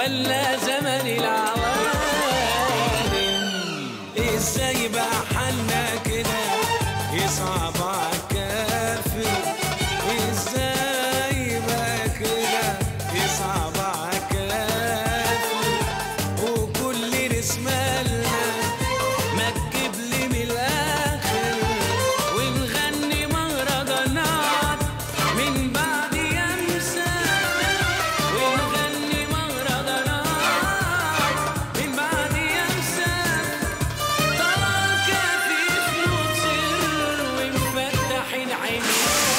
ولا زمن العوالم ازاي بقى حالنا كده يصعب عالكافر ازاي بقى كده يصعب عالكافر وكل رسمالنا ما تجيب لي من الاخر ونغني مهرجانات من بعد يمسى ونغني مهرجانات من بعد يمسى طلع كافي فلوس سر ومفتحين عينينا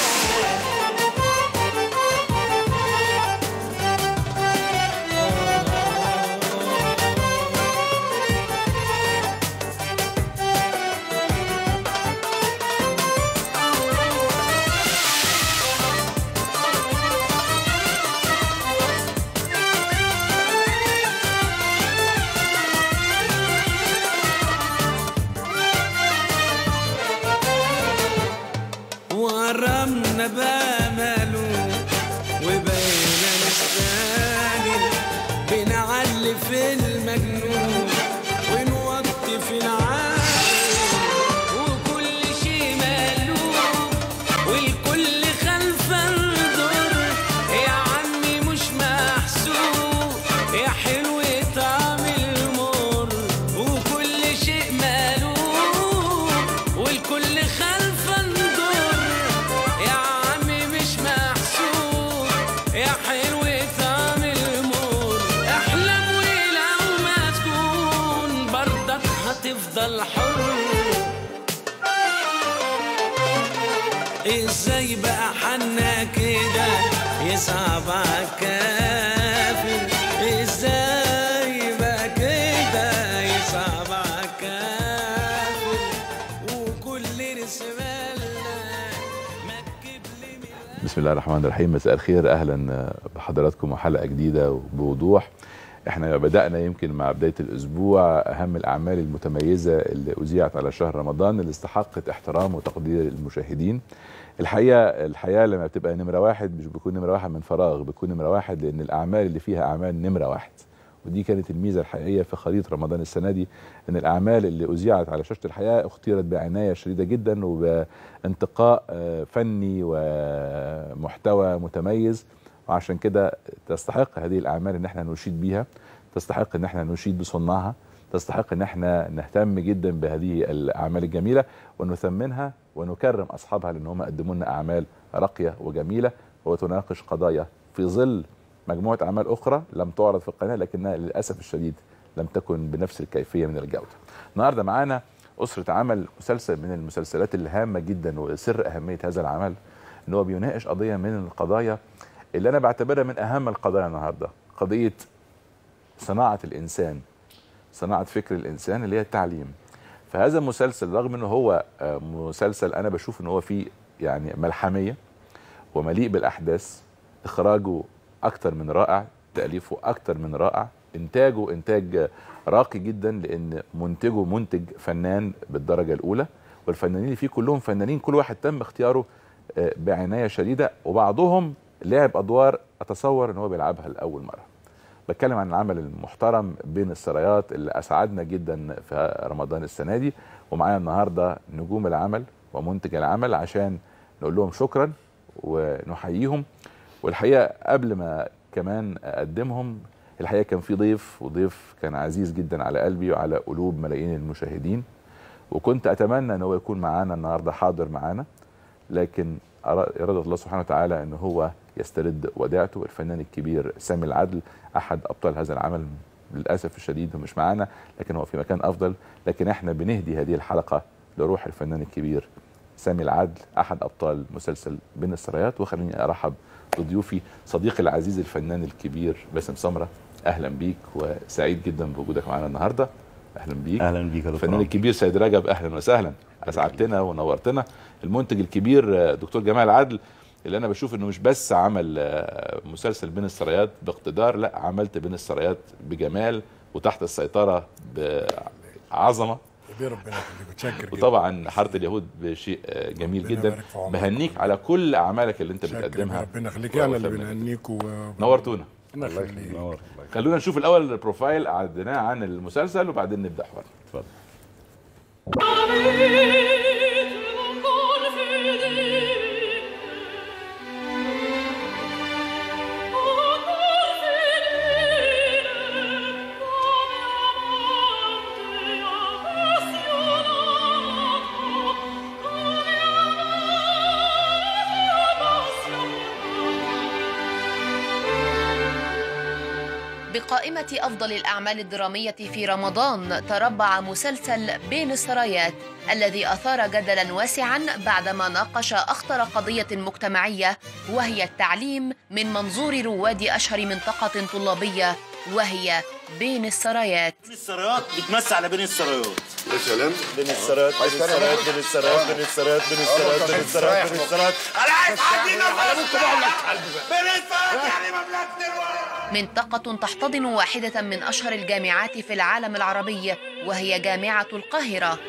ورمنا بامله وبقينا نستاهل بنعلي في المجنون ونوطي في العالم وكل شيء مقلوب والكل خلف الدور يا عمي مش محسوب يا حلو طعم المر وكل شيء مقلوب والكل خلف الدور يا عمي مش محسوب يا حلو طعم المر احلم ولو ما تكون برضك هتفضل حر ازاي بقى حنا كده يصعب عالكافر ازاي بقى كده يصعب عالكافر وكل رسمالنا ما تجيب لي من بسم الله الرحمن الرحيم مساء الخير اهلا بحضراتكم وحلقه جديده وبوضوح احنا بدانا يمكن مع بدايه الاسبوع اهم الاعمال المتميزه اللي اذيعت على شهر رمضان اللي استحقت احترام وتقدير المشاهدين الحقيقه الحياه لما بتبقى نمره واحد مش بيكون نمره واحد من فراغ بيكون نمره واحد لان الاعمال اللي فيها اعمال نمره واحد ودي كانت الميزه الحقيقيه في خريطه رمضان السنه دي ان الاعمال اللي اذيعت على شاشه الحياه اختيرت بعنايه شديده جدا وبانتقاء آه، فني ومحتوى متميز وعشان كده تستحق هذه الاعمال ان احنا نشيد بيها تستحق ان احنا نشيد بصناعها تستحق ان احنا نهتم جدا بهذه الاعمال الجميله ونثمنها ونكرم اصحابها لان هم قدموا لنا اعمال راقيه وجميله وتناقش قضايا في ظل مجموعه اعمال اخرى لم تعرض في القناه لكنها للاسف الشديد لم تكن بنفس الكيفيه من الجوده. النهارده معانا اسره عمل مسلسل من المسلسلات الهامه جدا وسر اهميه هذا العمل ان هو بيناقش قضيه من القضايا اللي انا بعتبرها من اهم القضايا النهارده، قضيه صناعه الانسان صناعه فكر الانسان اللي هي التعليم. فهذا المسلسل رغم انه هو آه، مسلسل انا بشوف ان هو فيه يعني ملحميه ومليء بالاحداث اخراجه اكتر من رائع تاليفه اكتر من رائع انتاجه انتاج راقي جدا لان منتجه منتج فنان بالدرجه الاولى والفنانين اللي فيه كلهم فنانين كل واحد تم اختياره آه، بعنايه شديده وبعضهم لعب ادوار اتصور ان هو بيلعبها لاول مره بتكلم عن العمل المحترم بين السرايات اللي اسعدنا جدا في رمضان السنه دي ومعايا النهارده نجوم العمل ومنتج العمل عشان نقول لهم شكرا ونحييهم والحقيقه قبل ما كمان اقدمهم الحقيقه كان في ضيف وضيف كان عزيز جدا على قلبي وعلى قلوب ملايين المشاهدين وكنت اتمنى ان هو يكون معانا النهارده حاضر معانا لكن أرا- اراده الله سبحانه وتعالى ان هو يسترد وديعته الفنان الكبير سامي العدل احد ابطال هذا العمل للاسف الشديد هو مش معانا لكن هو في مكان افضل لكن احنا بنهدي هذه الحلقه لروح الفنان الكبير سامي العدل احد ابطال مسلسل بين السرايات وخليني ارحب بضيوفي صديقي العزيز الفنان الكبير باسم سمره اهلا بيك وسعيد جدا بوجودك معانا النهارده اهلا بيك اهلا بيك يا دكتور الفنان عمرو. الكبير سيد رجب اهلا وسهلا اسعدتنا ونورتنا المنتج الكبير آه، دكتور جمال عدل اللي انا بشوف انه مش بس عمل آه، مسلسل بين السرايات باقتدار لا عملت بين السرايات بجمال وتحت السيطره بعظمه كبير ربنا يخليك متشكر جدا وطبعا حاره اليهود بشيء آه، جميل ربنا جدا يبارك في عمرك. بهنيك على كل اعمالك اللي انت متشكر بتقدمها ربنا يخليك احنا اللي وفنانك. بنهنيك و... نورتونا الله يخليك نور خلونا نشوف الاول البروفايل عدناه عن المسلسل وبعدين نبدا حوار اتفضل بقائمة أفضل الأعمال الدرامية في رمضان تربع مسلسل بين السرايات الذي أثار جدلا واسعا بعدما ناقش أخطر قضية مجتمعية وهي التعليم من منظور رواد أشهر منطقة طلابية وهي بين السرايات بين السرايات بتمسي على بين السرايات يا سلام بين السرايات بين السرايات بين السرايات بين السرايات بين السرايات بين السرايات بين السرايات انا عايز حد ينفذ بين السرايات يعني مملكه الوطن منطقة تحتضن واحدة من أشهر الجامعات في العالم العربي وهي جامعة القاهرة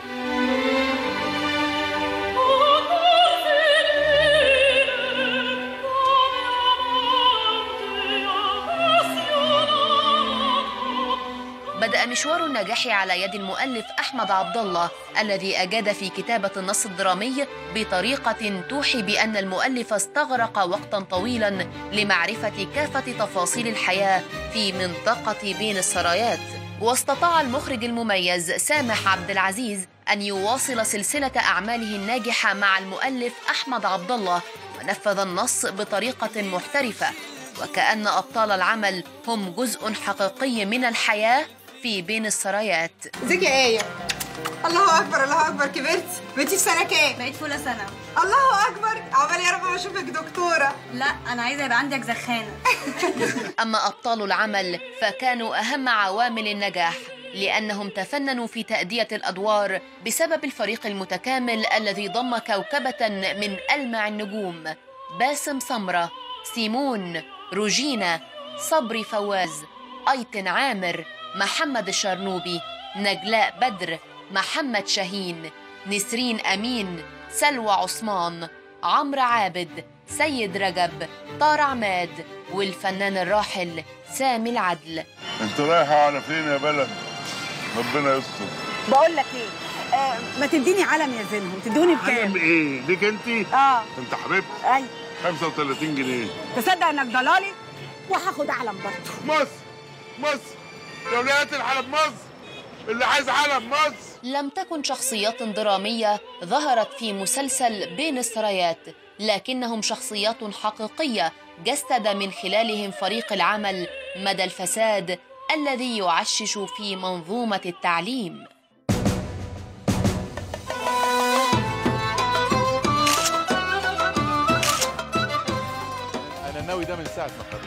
بدأ مشوار النجاح على يد المؤلف أحمد عبد الله الذي أجاد في كتابة النص الدرامي بطريقة توحي بأن المؤلف استغرق وقتا طويلا لمعرفة كافة تفاصيل الحياة في منطقة بين السرايات واستطاع المخرج المميز سامح عبد العزيز أن يواصل سلسلة أعماله الناجحة مع المؤلف أحمد عبد الله ونفذ النص بطريقة محترفة وكأن أبطال العمل هم جزء حقيقي من الحياة في بين السرايات ازيك يا آية الله أكبر الله أكبر كبرت بقيتي في سنة كام؟ بقيت في اولى ثانوي الله أكبر عقبال يا رب ما أشوفك دكتورة لا انا عايزه يبقى عندك زخانه أما أبطال العمل فكانوا أهم عوامل النجاح لأنهم تفننوا في تأدية الأدوار بسبب الفريق المتكامل الذي ضم كوكبة من ألمع النجوم باسم سمرة سيمون روجينا صبري فواز أيتن عامر محمد الشرنوبي نجلاء بدر محمد شاهين نسرين أمين سلوى عثمان عمرو عابد سيد رجب طار عماد والفنان الراحل سامي العدل انت رايحه على فين يا بلد ربنا يستر بقول لك ايه آه ما تديني علم يا زينهم تدوني علم بكام ايه ليك انت اه انت حبيبتي اي 35 جنيه تصدق انك ضلالي وهاخد علم برضه مصر مصر يا ولايات الحلب مصر اللي عايز علم مصر لم تكن شخصيات درامية ظهرت في مسلسل بين السرايات لكنهم شخصيات حقيقية جسد من خلالهم فريق العمل مدى الفساد الذي يعشش في منظومة التعليم انا ناوي ده من ساعه ما خرجت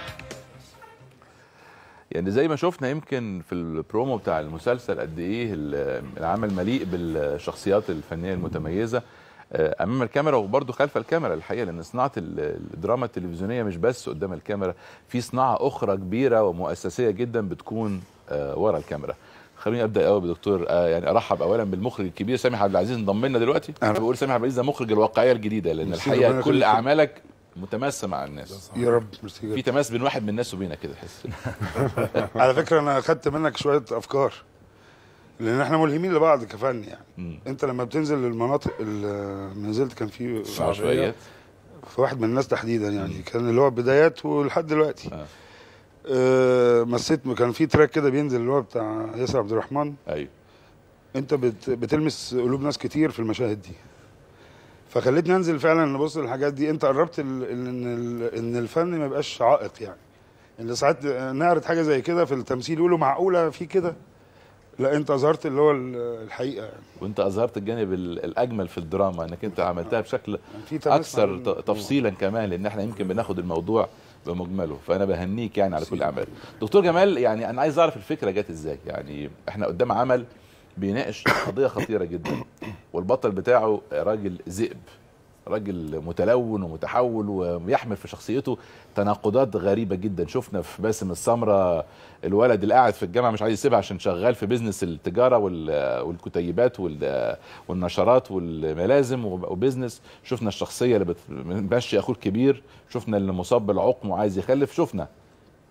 يعني زي ما شفنا يمكن في البرومو بتاع المسلسل قد ايه ال- العمل مليء بالشخصيات الفنيه المتميزه آه، امام الكاميرا وبرضه خلف الكاميرا الحقيقه لان صناعه ال- الدراما التلفزيونيه مش بس قدام الكاميرا في صناعه اخرى كبيره ومؤسسيه جدا بتكون آه، ورا الكاميرا خليني ابدا اول بدكتور آه، يعني ارحب اولا بالمخرج الكبير سامح عبد العزيز انضم لنا دلوقتي انا بقول سامح عبد العزيز ده مخرج الواقعيه الجديده لان ميرسي، الحقيقه ربنا كل يخليك. اعمالك متماسه مع الناس يا رب ميرسي في جدا. تماس بين واحد من الناس وبينك كده تحس على فكره انا اخدت منك شويه افكار لان احنا ملهمين لبعض كفن يعني مم. انت لما بتنزل للمناطق اللي نزلت كان في عشوائيات في واحد من الناس تحديدا يعني كان اللي هو بدايات ولحد دلوقتي آه. آه مسيت كان في تراك كده بينزل اللي هو بتاع ياسر عبد الرحمن ايوه انت بت بتلمس قلوب ناس كتير في المشاهد دي فخلتني انزل فعلا نبص للحاجات دي انت قربت ال- ال- ان ال- ان الفن ما يبقاش عائق يعني اللي ساعات نعرض حاجه زي كده في التمثيل يقولوا معقوله في كده لا انت اظهرت اللي هو ال- الحقيقه يعني وانت اظهرت الجانب ال- الاجمل في الدراما انك انت عملتها بشكل في تمس اكثر عن- ت- تفصيلا كمان لان احنا يمكن بناخد الموضوع بمجمله فانا بهنيك يعني على كل اعمال دكتور جمال يعني انا عايز اعرف الفكره جت ازاي يعني احنا قدام عمل بيناقش قضيه خطيره جدا والبطل بتاعه راجل ذئب راجل متلون ومتحول ويحمل في شخصيته تناقضات غريبه جدا شفنا في باسم السمره الولد اللي قاعد في الجامعه مش عايز يسيبها عشان شغال في بيزنس التجاره وال- والكتيبات وال- والنشرات والملازم وبيزنس شفنا الشخصيه اللي بتمشي اخوه الكبير شفنا اللي مصاب بالعقم وعايز يخلف شفنا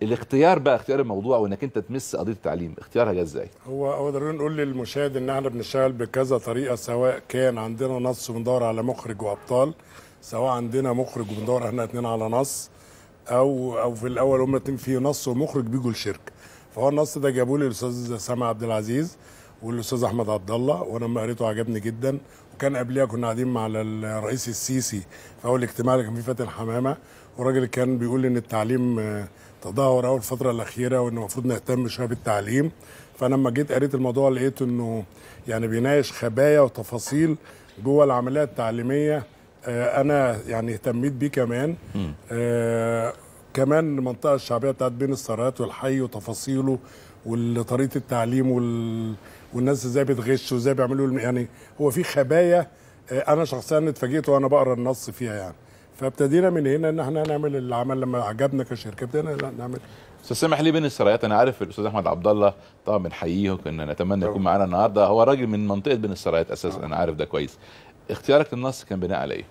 الاختيار بقى اختيار الموضوع وانك انت تمس قضيه التعليم اختيارها جه ازاي هو هو ضروري نقول للمشاهد ان احنا بنشتغل بكذا طريقه سواء كان عندنا نص وبندور على مخرج وابطال سواء عندنا مخرج وبندور احنا اتنين على نص او او في الاول هما اتنين في نص ومخرج بيجوا الشركه فهو النص ده جابوه لي الاستاذ سامع عبد العزيز والاستاذ احمد عبد الله وانا لما قريته عجبني جدا وكان قبلها كنا قاعدين مع الرئيس السيسي في اول اجتماع اللي كان فيه فاتن حمامه والراجل كان بيقول ان التعليم آه، تدهور اول الفتره الاخيره وان المفروض نهتم شويه بالتعليم فانا لما جيت قريت الموضوع لقيت انه يعني بيناقش خبايا وتفاصيل جوه العمليه التعليميه آه، انا يعني اهتميت بيه كمان آه كمان المنطقه الشعبيه بتاعت بين السرايات والحي وتفاصيله وطريقه التعليم وال... والناس ازاي بتغش وازاي بيعملوا الم- يعني هو في خبايا آه، انا شخصيا اتفاجئت وانا بقرا النص فيها يعني فابتدينا من هنا ان احنا نعمل العمل لما عجبنا كشركه ابتدينا لا نعمل استاذ سامح ليه بين السرايات انا عارف الاستاذ احمد عبد الله طبعا بنحييه وكنا نتمنى يكون معانا النهارده هو راجل من منطقه بين السرايات اساسا انا عارف ده كويس اختيارك للنص كان بناء على ايه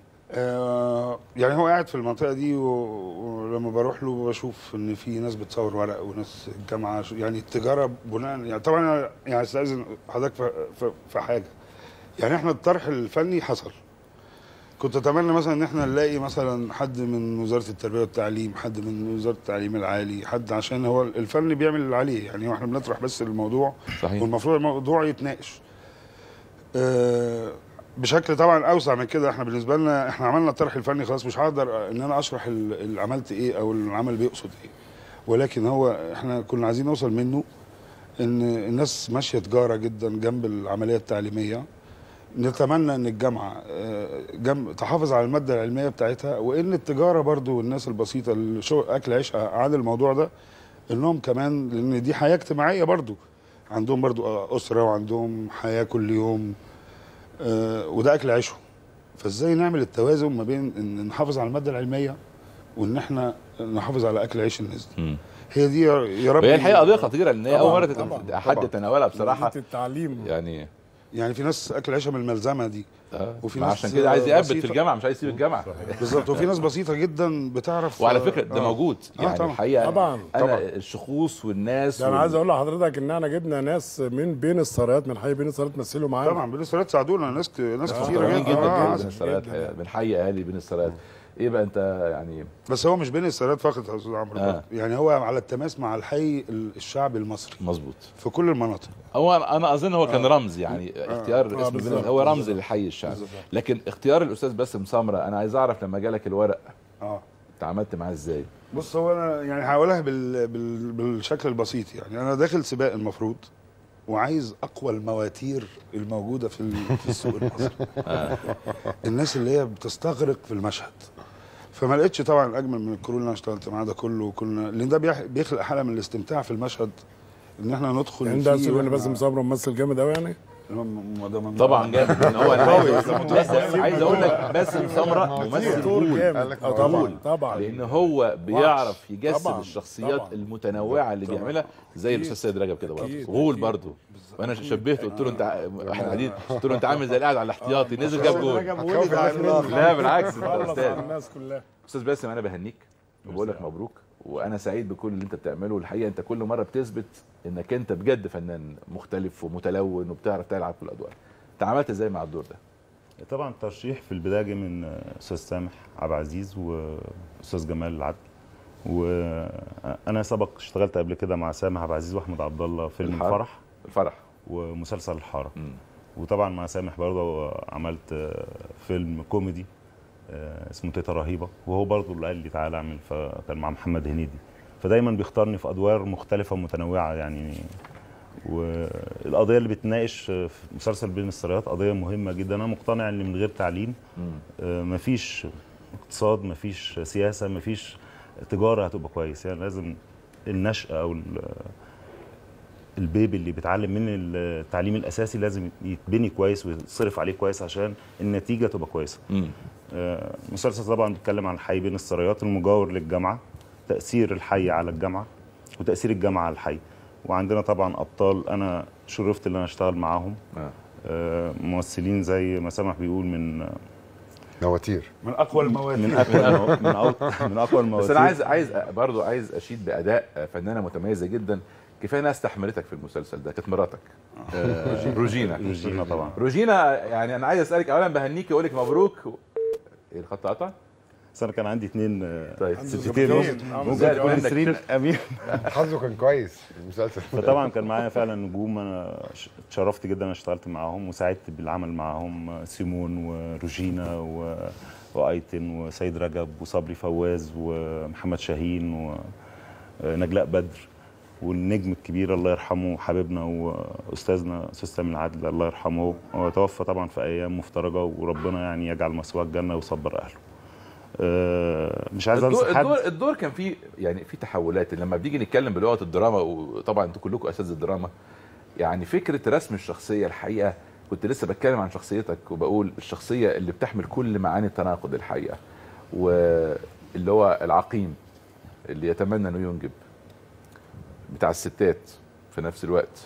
آه يعني هو قاعد في المنطقه دي و- ولما بروح له بشوف ان في ناس بتصور ورق وناس الجامعه ش- يعني التجاره بناء يعني طبعا أنا يعني استاذن حضرتك في, في, في حاجه يعني احنا الطرح الفني حصل كنت اتمنى مثلا ان احنا نلاقي مثلا حد من وزاره التربيه والتعليم حد من وزاره التعليم العالي حد عشان هو الفن بيعمل اللي عليه يعني هو احنا بنطرح بس الموضوع صحيح والمفروض الموضوع يتناقش آه، بشكل طبعا اوسع من كده احنا بالنسبه لنا احنا عملنا الطرح الفني خلاص مش هقدر ان انا اشرح ال- اللي عملت ايه او العمل بيقصد ايه ولكن هو احنا كنا عايزين نوصل منه ان الناس ماشيه تجاره جدا جنب العمليه التعليميه نتمنى ان الجامعه آه، جنب تحافظ على الماده العلميه بتاعتها وان التجاره برضو والناس البسيطه اللي شو اكل عيشها عن الموضوع ده انهم كمان لان دي حياه اجتماعيه برضو عندهم برضو آه، اسره وعندهم حياه كل يوم آه، وده اكل عيشهم فازاي نعمل التوازن ما بين ان نحافظ على الماده العلميه وان احنا نحافظ على اكل عيش الناس دي مم. هي دي يا- يا رب وهي الحقيقه قضيه خطيره لان هي اول طبعاً، مره طبعاً، تت- حد طبعاً. يتناولها بصراحه عملية التعليم يعني يعني في ناس اكل عيشها من الملزمه دي آه. وفي ما ناس عشان كده عايز يقبل في بسيطة. الجامعه مش عايز يسيب الجامعه بالظبط وفي ناس بسيطه جدا بتعرف وعلى فكره ده آه. موجود آه، يعني طبعاً. الحقيقه طبعاً، انا طبعاً. الشخوص والناس ده انا وال- عايز اقول لحضرتك ان احنا جبنا ناس من بين السرايات من حي بين السرايات مثلوا معانا طبعا بين السرايات ساعدونا ناس ك- ناس آه، كتيره محترمين جدا جدا آه، بين السرايات جداً. بنحيي اهالي بين السرايات ايه بقى انت يعني بس هو مش بين السرايات فقط يا استاذ عمرو آه. برضه. يعني هو على التماس مع الحي ال- الشعبي المصري مظبوط في كل المناطق هو انا أنا اظن هو كان رمز يعني اختيار آه، اسم بالظبط، البلد هو رمز بالظبط. للحي الشعبي لكن اختيار الاستاذ باسم سمره انا عايز اعرف لما جالك الورق اه تعاملت معاه ازاي بص هو انا يعني هقولها بال... بال... بالشكل البسيط يعني انا داخل سباق المفروض وعايز اقوى المواتير الموجوده في ال- في السوق المصري الناس اللي هي بتستغرق في المشهد فما لقيتش طبعا اجمل من الكرو اللي انا اشتغلت معاه ده كله وكنا لان ده بيح- بيخلق حاله من الاستمتاع في المشهد ان احنا ندخل يعني ده فيه سيب ان وإحنا- باسم صبري ممثل جامد قوي يعني م- ده من- طبعا جامد إن هو انا عايز لا، عايز اقول لك باسم سمره ممثل دور قول جامد آه، طبعا طبعا لان هو بيعرف يجسد طبعاً، الشخصيات طبعاً. المتنوعه اللي بيعملها زي الاستاذ سيد رجب كده برضه أكيد، غول أكيد. برضه وانا شبهته قلت له انت ع- احنا قاعدين قلت له انت عامل زي اللي قاعد على الاحتياطي نزل جاب جول لا بالعكس انت خلص استاذ على الناس كلها استاذ باسم انا بهنيك وبقول لك مبروك وانا سعيد بكل اللي انت بتعمله والحقيقه انت كل مره بتثبت انك انت بجد فنان مختلف ومتلون وبتعرف تلعب في الادوار تعاملت ازاي مع الدور ده طبعا الترشيح في البدايه جه من استاذ سامح عبد العزيز واستاذ جمال العدل وانا سبق اشتغلت قبل كده مع سامح عبد العزيز واحمد عبد الله فيلم الحارة. الفرح الفرح ومسلسل الحاره مم. وطبعا مع سامح برضه عملت آه، فيلم كوميدي آه، اسمه تيتا رهيبه وهو برضه اللي قال لي تعالى اعمل فكان مع محمد هنيدي فدايما بيختارني في ادوار مختلفه ومتنوعه يعني والقضيه اللي بتناقش في مسلسل بين السرايات قضيه مهمه جدا انا مقتنع ان من غير تعليم مم. آه، مفيش اقتصاد مفيش سياسه مفيش تجاره هتبقى كويس يعني لازم النشأة او ال- البيبي اللي بيتعلم من التعليم الاساسي لازم يتبني كويس ويتصرف عليه كويس عشان النتيجه تبقى كويسه مم. آه، المسلسل طبعا بيتكلم عن الحي بين السرايات المجاور للجامعه تاثير الحي على الجامعه وتاثير الجامعه على الحي وعندنا طبعا ابطال انا شرفت ان انا اشتغل معاهم آه. آه، ممثلين زي ما سامح بيقول من آه، مواتير من اقوى المواتير من اقوى المو... من أقوى من اقوى المواتير بس انا عايز عايز برضه عايز اشيد باداء فنانه متميزه جدا كفايه انها استحملتك في المسلسل ده كانت مراتك آه، روجينا روجينا طبعا روجينا يعني انا عايز اسالك اولا بهنيكي واقول لك مبروك ايه الخط قطع؟ بس انا كان عندي اثنين طيب ستتين زوجتين. ممكن زي تكون عندك نسرين امين حظه كان كويس في المسلسل فطبعا كان معايا فعلا نجوم انا ش- اتشرفت جدا انا اشتغلت معاهم وسعدت بالعمل معاهم سيمون وروجينا و... وايتن وسيد رجب وصبري فواز ومحمد شاهين ونجلاء بدر والنجم الكبير الله يرحمه حبيبنا واستاذنا استاذ سامي العدل الله يرحمه هو توفى طبعا في ايام مفترجه وربنا يعني يجعل مثواه الجنه ويصبر اهله آه، مش عايز الدور, انسى حد الدور الدور كان فيه يعني في تحولات لما بنيجي نتكلم بلغه الدراما وطبعا انتوا كلكم اساتذه الدراما يعني فكره رسم الشخصيه الحقيقه كنت لسه بتكلم عن شخصيتك وبقول الشخصيه اللي بتحمل كل معاني التناقض الحقيقه واللي هو العقيم اللي يتمنى انه ينجب بتاع الستات في نفس الوقت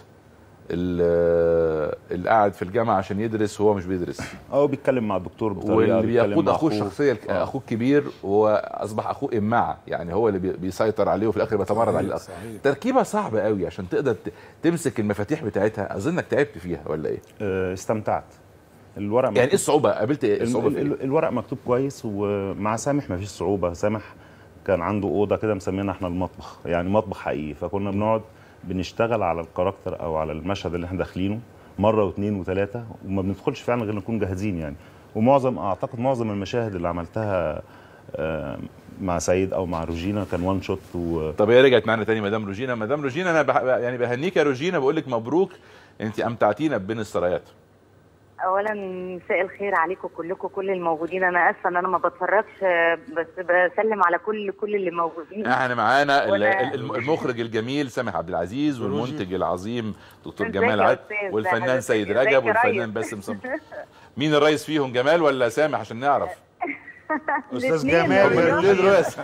ال- اللي قاعد في الجامعه عشان يدرس وهو مش بيدرس هو بيتكلم مع الدكتور بطريقه واللي بيتكلم بيقود مع اخوه الشخصيه الك- آه. اخوه الكبير هو اصبح اخوه امعه يعني هو اللي بي- بيسيطر عليه وفي الاخر بيتمرد عليه الأخ. صحيح. تركيبه صعبه قوي عشان تقدر ت- تمسك المفاتيح بتاعتها اظنك تعبت فيها ولا ايه آه، استمتعت الورق يعني ايه مكتوب- الصعوبه قابلت ايه ال- الصعوبه في ال- إيه؟ الورق مكتوب كويس ومع سامح ما فيش صعوبه سامح كان عنده اوضه كده مسمينها احنا المطبخ يعني مطبخ حقيقي فكنا بنقعد بنشتغل على الكاركتر او على المشهد اللي احنا داخلينه مره واثنين وثلاثه وما بندخلش فعلا غير نكون جاهزين يعني ومعظم اعتقد معظم المشاهد اللي عملتها آه، مع سيد او مع روجينا كان وان شوت و... طب هي رجعت معانا تاني مدام روجينا مدام روجينا انا بح... يعني بهنيك يا روجينا بقول لك مبروك انت امتعتينا بين السرايات اولا مساء الخير عليكم كلكم كل الموجودين انا اسفه ان انا ما بتفرجش بس بسلم على كل كل اللي موجودين احنا معانا ال- وأنا- ال- المخرج الجميل سامح عبد العزيز والمنتج العظيم دكتور ازيك جمال يا عد أستاذ؟ والفنان حضرتك سيد ازيك رجب يا والفنان ريس؟ باسم صبري مين الرئيس فيهم جمال ولا سامح عشان نعرف استاذ الاتنين جمال يا هم الاثنين رئيس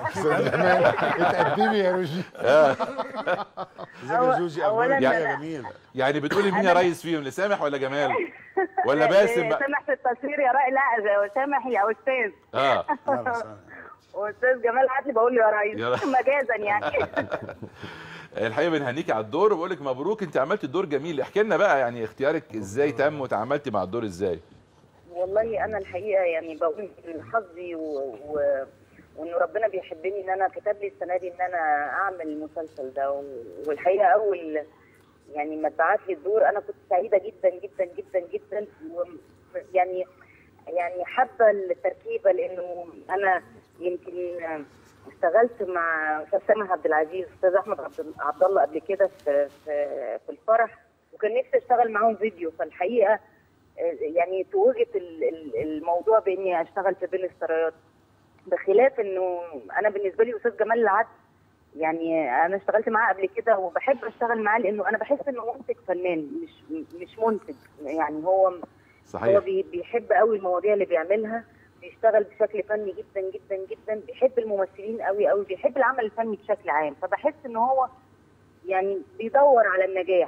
اتقدمي يا روجي ازيك يا جوجي أولاً اخبارك أنا- يا جميل يعني بتقولي مين يا ريس فيهم لسامح ولا جمال ولا باسم بقى سامح في التصوير يا رأي لا سامح يا استاذ اه واستاذ جمال عدلي بقول له يا ريس يا ريس. مجازا يعني الحقيقه بنهنيكي على الدور وبقول لك مبروك انت عملتي الدور جميل احكي لنا بقى يعني اختيارك ازاي تم وتعاملتي مع الدور ازاي والله انا الحقيقه يعني بقول من حظي و... و... وان ربنا بيحبني ان انا كتب لي السنه دي ان انا اعمل المسلسل ده و... والحقيقه اول يعني ما اتبعت لي الدور انا كنت سعيده جدا جدا جدا جدا و... يعني يعني حابه التركيبه لانه انا يمكن اشتغلت مع استاذ سامح عبد العزيز استاذ احمد عبد عبد الله قبل كده في في في الفرح وكان نفسي اشتغل معاهم فيديو فالحقيقه يعني توجت ال- ال- الموضوع باني اشتغل في بين السرايات بخلاف انه انا بالنسبه لي استاذ جمال العدل يعني انا اشتغلت معاه قبل كده وبحب اشتغل معاه لانه انا بحس انه منتج فنان مش مش منتج يعني هو هو صحيح بي- بيحب قوي المواضيع اللي بيعملها بيشتغل بشكل فني جدا جدا جدا بيحب الممثلين قوي قوي بيحب العمل الفني بشكل عام فبحس ان هو يعني بيدور على النجاح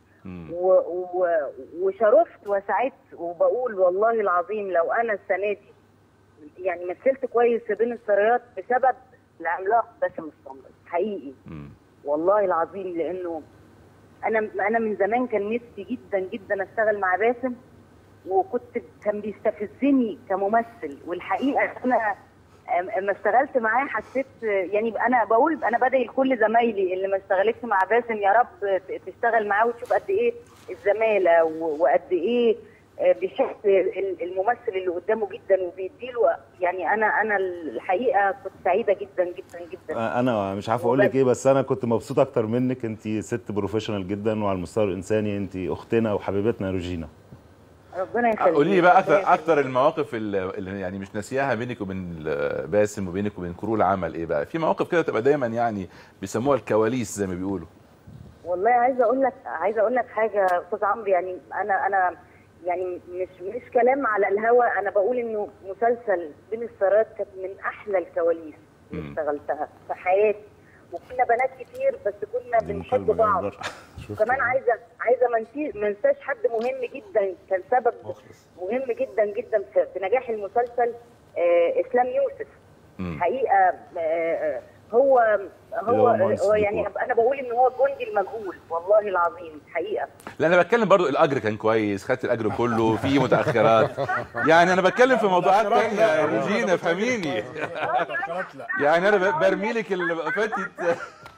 و و وشرفت وسعدت وبقول والله العظيم لو انا السنه دي يعني مثلت كويس في بين السرايات بسبب العملاق باسم الصمد حقيقي والله العظيم لانه انا انا من زمان كان نفسي جدا جدا اشتغل مع باسم وكنت كان بيستفزني كممثل والحقيقه انا أم- اما اشتغلت معاه حسيت يعني انا بقول انا بدعي لكل زمايلي اللي ما اشتغلتش مع باسم يا رب ت- تشتغل معاه وتشوف قد ايه الزماله و- وقد ايه آه، بيحب ال- الممثل اللي قدامه جدا وبيديله يعني انا انا الحقيقه كنت سعيده جدا جدا جدا انا مش عارف اقول لك ايه بس انا كنت مبسوط اكتر منك انت ست بروفيشنال جدا وعلى المستوى الانساني انت اختنا وحبيبتنا يا روجينا ربنا يخليك قولي لي بقى ربنا اكتر اكتر المواقف اللي اللي يعني مش ناسياها بينك وبين باسم وبينك وبين كرو العمل ايه بقى في مواقف كده تبقى دايما يعني بيسموها الكواليس زي ما بيقولوا والله عايزه اقول لك عايزه اقول لك حاجه استاذ عمرو يعني انا انا يعني مش مش كلام على الهوا انا بقول انه مسلسل بين السرايات كانت من احلى الكواليس اللي اشتغلتها في حياتي وكنا بنات كتير بس كنا بنحب بعض وكمان عايزه عايزه ما نسي- ما انساش حد مهم جدا كان سبب مهم جدا جدا في, في نجاح المسلسل آه، اسلام يوسف حقيقه آه، آه، هو هو هو مهندس هو يعني ديكور. انا بقول ان هو الجندي المجهول والله العظيم حقيقه لا انا بتكلم برضو الاجر كان كويس خدت الاجر كله في متاخرات يعني انا بتكلم في موضوعات تانية يا روجينا فهميني يعني انا ب- برمي لك اللي فاتت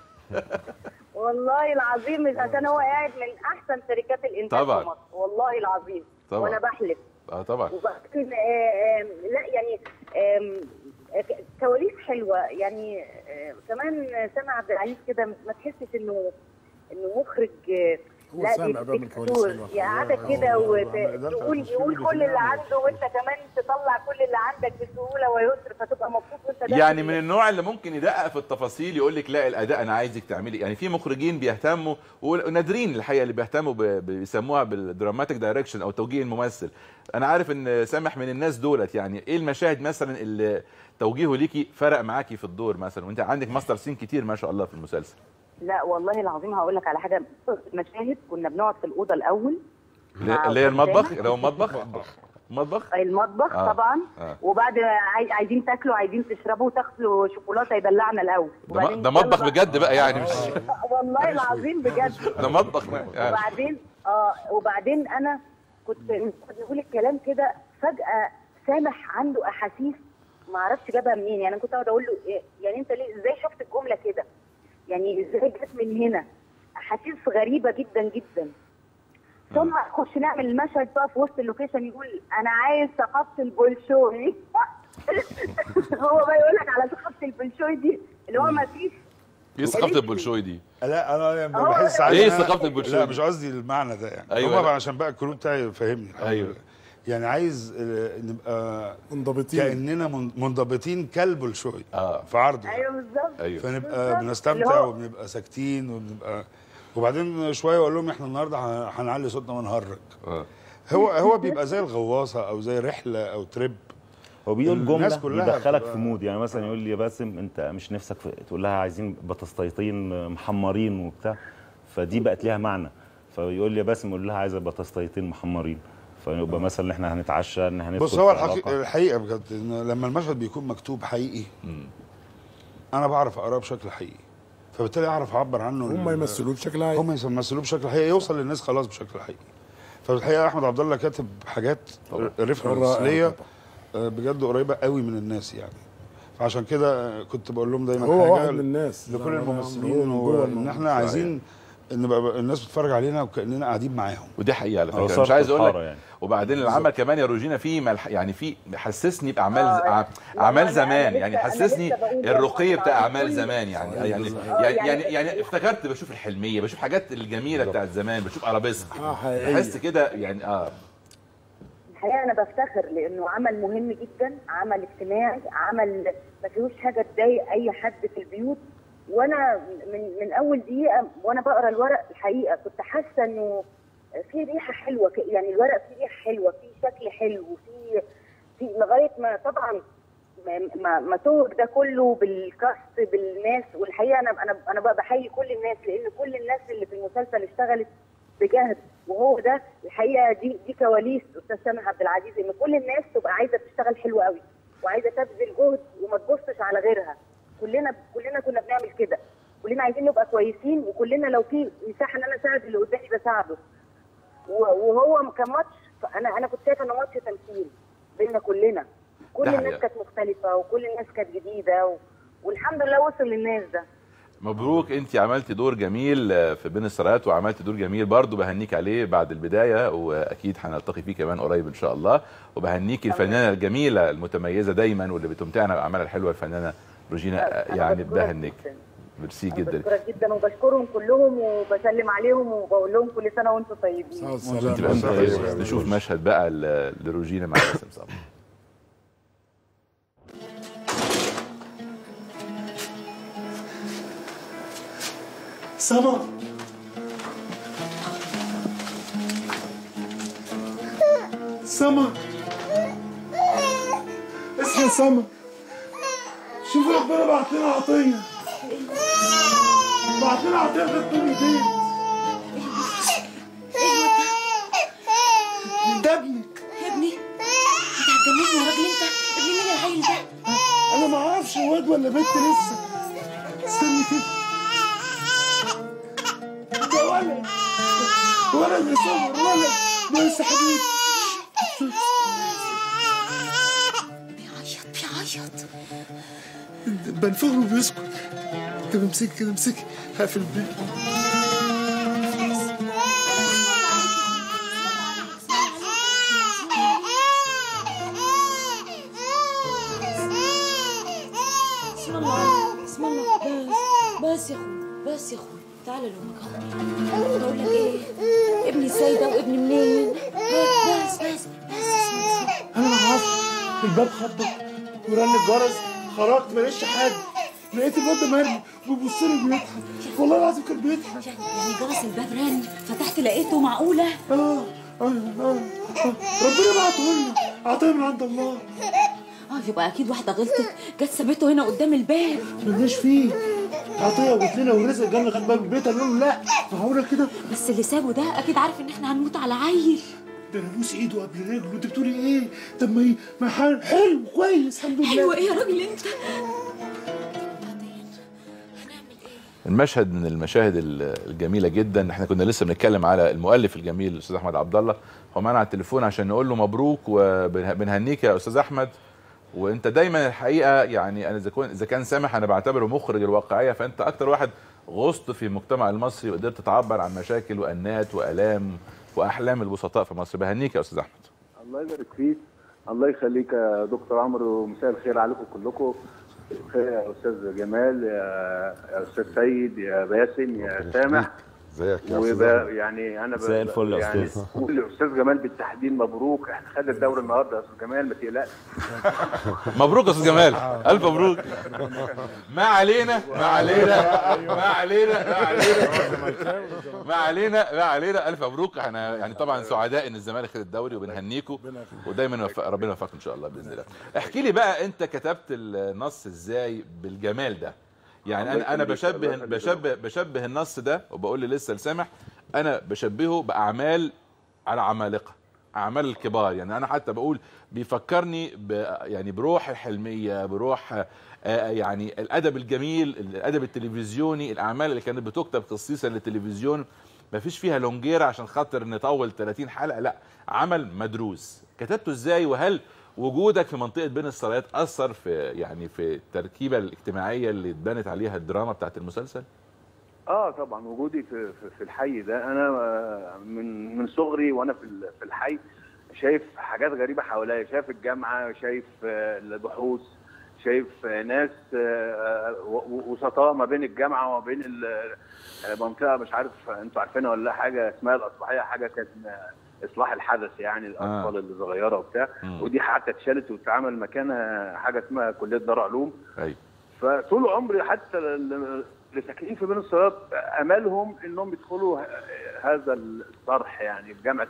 والله العظيم عشان هو قاعد من احسن شركات الانتاج طبعاً. في مصر والله العظيم طبعاً. وانا بحلف اه طبعا وبعدين آه، آم، لا يعني آم، ك- كواليس حلوه يعني آه، كمان سامع عبد العزيز كده ما تحسش انه انه مخرج آه، هو لا سامع بقى من كواليس دكتور حلوة. يقعدك هو- كده هو- هو- وتقول يقول كل اللي عنده وانت كمان تطلع كل اللي عندك بسهوله ويسر فتبقى مبسوط وانت داخل. يعني من النوع اللي ممكن يدقق في التفاصيل يقول لك لا الاداء انا عايزك تعملي يعني في مخرجين بيهتموا ونادرين الحقيقه اللي بيهتموا ب- ب- بيسموها بالدراماتيك دايركشن او توجيه الممثل انا عارف ان سامح من الناس دولت يعني ايه المشاهد مثلا اللي توجيهه ليكي فرق معاكي في الدور مثلا وانت عندك ماستر سين كتير ما شاء الله في المسلسل لا والله العظيم هقول لك على حاجه مشاهد كنا بنقعد في الاوضه الاول اللي اللي هي المطبخ اللي هو المطبخ مطبخ المطبخ آه. آه. طبعا آه. آه. وبعد عاي- عايزين تاكلوا عايزين تشربوا تاكلوا شوكولاته يدلعنا الاول ده م- ده مطبخ بجد بقى يعني مش والله العظيم بجد ده مطبخ يعني. وبعدين اه وبعدين انا كنت بقول الكلام كده فجاه سامح عنده احاسيس ما اعرفش جابها منين يعني انا كنت اقعد اقول له إيه يعني انت ليه ازاي شفت الجمله كده يعني ازاي جت من هنا احاسيس غريبه جدا جدا ثم نخش نعمل المشهد بقى في وسط اللوكيشن يقول انا عايز ثقافه البولشوي هو بقى يقول لك على ثقافه البولشوي دي اللي هو ما فيش ايه ثقافه البولشوي دي لا انا يعني هو بحس ده. عادي إيه إن أنا- ثقافة البولشوي لا دي؟ مش قصدي المعنى ده يعني أيوة. أيوة هو عشان بقى الكرو بتاعي فاهمني الحمد أيوة. لله. يعني عايز آه، نبقى منضبطين كاننا من- منضبطين كالبولشوي اه في عرضه ايوه بالظبط ايوه فنبقى بالظبط. بنستمتع اللي هو- وبنبقى ساكتين وبنبقى وبعدين شويه اقول لهم احنا النهارده ه- هنعلي صوتنا ونهرج آه. هو هو بيبقى زي الغواصه او زي رحله او تريب هو بيقول الناس جمله كلها يدخلك بتبقى- في مود يعني مثلا يقول لي يا باسم انت مش نفسك في تقول لها عايزين بطسطيتين محمرين وبتاع فدي بقت ليها معنى فيقول لي يا باسم يقول لها عايزه بطسطيتين محمرين فيبقى مثلا احنا هنتعشى ان هندخل بص هو في الحقيقة, علاقة. الحقيقه بجد ان لما المشهد بيكون مكتوب حقيقي انا بعرف اقراه بشكل حقيقي فبالتالي اعرف اعبر عنه هم يمثلوه بشكل عام هم يمثلوه بشكل حقيقي يوصل للناس خلاص بشكل حقيقي فالحقيقه احمد عبد الله كاتب حاجات ريفرنس رائع ليا طبعا. آه، بجد قريبه قوي من الناس يعني فعشان كده آه، كنت بقول لهم دايما هو حاجه واحد من الناس. لكل لا، لا، هو الممثلين من جوه وان الموضوع. احنا عايزين نبقى الناس بتتفرج علينا وكاننا قاعدين معاهم ودي حقيقه على هو فكره صارت مش عايز اقول الحارة لك يعني. وبعدين العمل كمان يا روجينا فيه ملح يعني في حسسني باعمال آه، ع- لا، اعمال أنا- زمان أنا يعني لسه- أنا حسسني لسه بقول الرقي يا بتاع رب. اعمال كل- زمان يعني يعني بالظبط. يعني يعني- يعني, يعني افتكرت بشوف الحلميه بشوف حاجات الجميله بتاعت زمان بشوف ارابيسك آه، حقيقية. بحس كده يعني اه الحقيقه انا بفتخر لانه عمل مهم جدا عمل اجتماعي عمل ما فيهوش حاجه تضايق اي حد في البيوت وانا من من اول دقيقه وانا بقرا الورق الحقيقه كنت حاسه انه في ريحه حلوه ك- يعني الورق فيه ريحه حلوه فيه شكل حلو فيه في لغايه ما طبعا ما ما, ما توج ده كله بالكاست بالناس والحقيقه انا انا انا بقى بحيي كل الناس لان كل الناس اللي في المسلسل اشتغلت بجهد وهو ده الحقيقه دي دي كواليس استاذ سامح عبد العزيز ان كل الناس تبقى عايزه تشتغل حلو قوي وعايزه تبذل جهد وما تبصش على غيرها كلنا كلنا كنا بنعمل كده كلنا عايزين نبقى كويسين وكلنا لو في مساحه ان انا اساعد اللي قدامي بساعده و- وهو كماتش انا انا كنت شايفه انه ماتش تمثيل بينا كلنا كل ده الناس حقيقة. كانت مختلفه وكل الناس كانت جديده و... والحمد لله وصل للناس ده مبروك انت عملتي دور جميل آه، في بين السرايات وعملتي دور جميل برضو بهنيك عليه بعد البدايه واكيد هنلتقي فيه كمان قريب ان شاء الله وبهنيك الفنانه الجميله المتميزه دايما واللي بتمتعنا باعمالها الحلوه الفنانه روجينا آه، أنا يعني بشكرك بهنيك جداً. ميرسي أنا جدا بشكرك جدا وبشكرهم كلهم وبسلم عليهم وبقول لهم كل سنه وانتم طيبين انت سلام بقى متخيل نشوف مشهد بقى ل- لروجينا مع باسم صبري سما سما اصحى يا سما شوف ربنا بعت لنا عطيه بعت لنا عطيه غير كلمتين ده ابنك يا ابني انت هتجنني يا راجل انت ابن مين اللي واد ولا بنت لسه استني كده ده ولد ولد يا سمر ولد بس يا حبيبي بيعيط بيعيط بنفخه وبيسكت طب امسكي كده امسكي هقفل الباب اسم الله اسم الله بس بس يا اخوي بس يا اخوي تعالى لامك اهو بقول لك ايه ابني سيدة وابني منين بس بس بس اسمع اسمع انا ما اعرفش الباب خبط ورن الجرس خرجت ما لقيتش حاجه لقيت الواد ده مرمي وبيبص لي بيضحك والله العظيم كان بيضحك يعني جرس الباب رن فتحت لقيته معقولة اه اه اه آه. ربنا بعته لنا عطيه من عند الله اه يبقى اكيد واحدة غلطت جت سابته هنا قدام الباب ملناش فيه عطيه وجت لنا والرزق جالنا خد باب البيت قال لهم لا معقوله كده بس اللي سابه ده اكيد عارف ان احنا هنموت على عيل ده انا بوس ايده قبل رجله انت بتقولي ايه طب ما ي- ما حل- حلو كويس الحمد لله حلو ايه يا راجل انت المشهد من المشاهد ال- الجميله جدا احنا كنا لسه بنتكلم على المؤلف الجميل الاستاذ احمد عبد الله هو معانا على التليفون عشان نقول له مبروك وبنهنيك يا استاذ احمد وانت دايما الحقيقه يعني انا اذا كان اذا كان سامح انا بعتبره مخرج الواقعيه فانت اكتر واحد غصت في المجتمع المصري وقدرت تعبر عن مشاكل وانات والام واحلام البسطاء في مصر بهنيك يا استاذ احمد الله يبارك فيك الله يخليك يا دكتور عمرو ومساء الخير عليكم كلكم خير يا استاذ جمال يا يا استاذ سيد يا باسم يا سامح ازيك يا وب... استاذ أحمد؟ يعني انا ب... مساء الفل يا يعني أستاذ. قول لاستاذ جمال بالتحديد مبروك احنا خدنا الدوري النهارده يا استاذ جمال ما تقلقش مبروك يا استاذ جمال الف مبروك ما علينا ما علينا ما علينا ما علينا ما علينا ما علينا الف مبروك احنا يعني طبعا سعداء ان الزمالك خد الدوري وبنهنيكوا ودايما يوفق ربنا يوفقك ان شاء الله باذن الله احكي لي بقى انت كتبت النص ازاي بالجمال ده يعني انا انا الله يخليك، بشبه الله يخليك. بشبه بشبه النص ده وبقول لي لسه لسامح انا بشبهه باعمال على عمالقه اعمال الكبار يعني انا حتى بقول بيفكرني ب يعني بروح الحلميه بروح آه، يعني الادب الجميل الادب التلفزيوني الاعمال اللي كانت بتكتب خصيصا للتلفزيون ما فيش فيها لونجيرة عشان خاطر نطول 30 حلقه لا عمل مدروس كتبته ازاي وهل وجودك في منطقه بين السرايات اثر في يعني في التركيبه الاجتماعيه اللي اتبنت عليها الدراما بتاعت المسلسل اه طبعا وجودي في في, في الحي ده انا آه، من من صغري وانا في ال- في الحي شايف حاجات غريبه حواليا شايف الجامعه شايف آه، البحوث شايف آه، ناس آه، و- و- وسطاء ما بين الجامعه وما بين ال- آه، منطقه مش عارف انتوا عارفينها ولا لا حاجه اسمها الاصلاحيه حاجه كان آه، اصلاح الحدث يعني الاطفال اللي صغيره وبتاع مم. ودي حتى اتشالت واتعمل مكانها حاجه اسمها كليه دار علوم ايوه فطول عمري حتى ال- اللي ساكنين في بين الصياد املهم انهم يدخلوا ه- هذا الصرح يعني في جامعه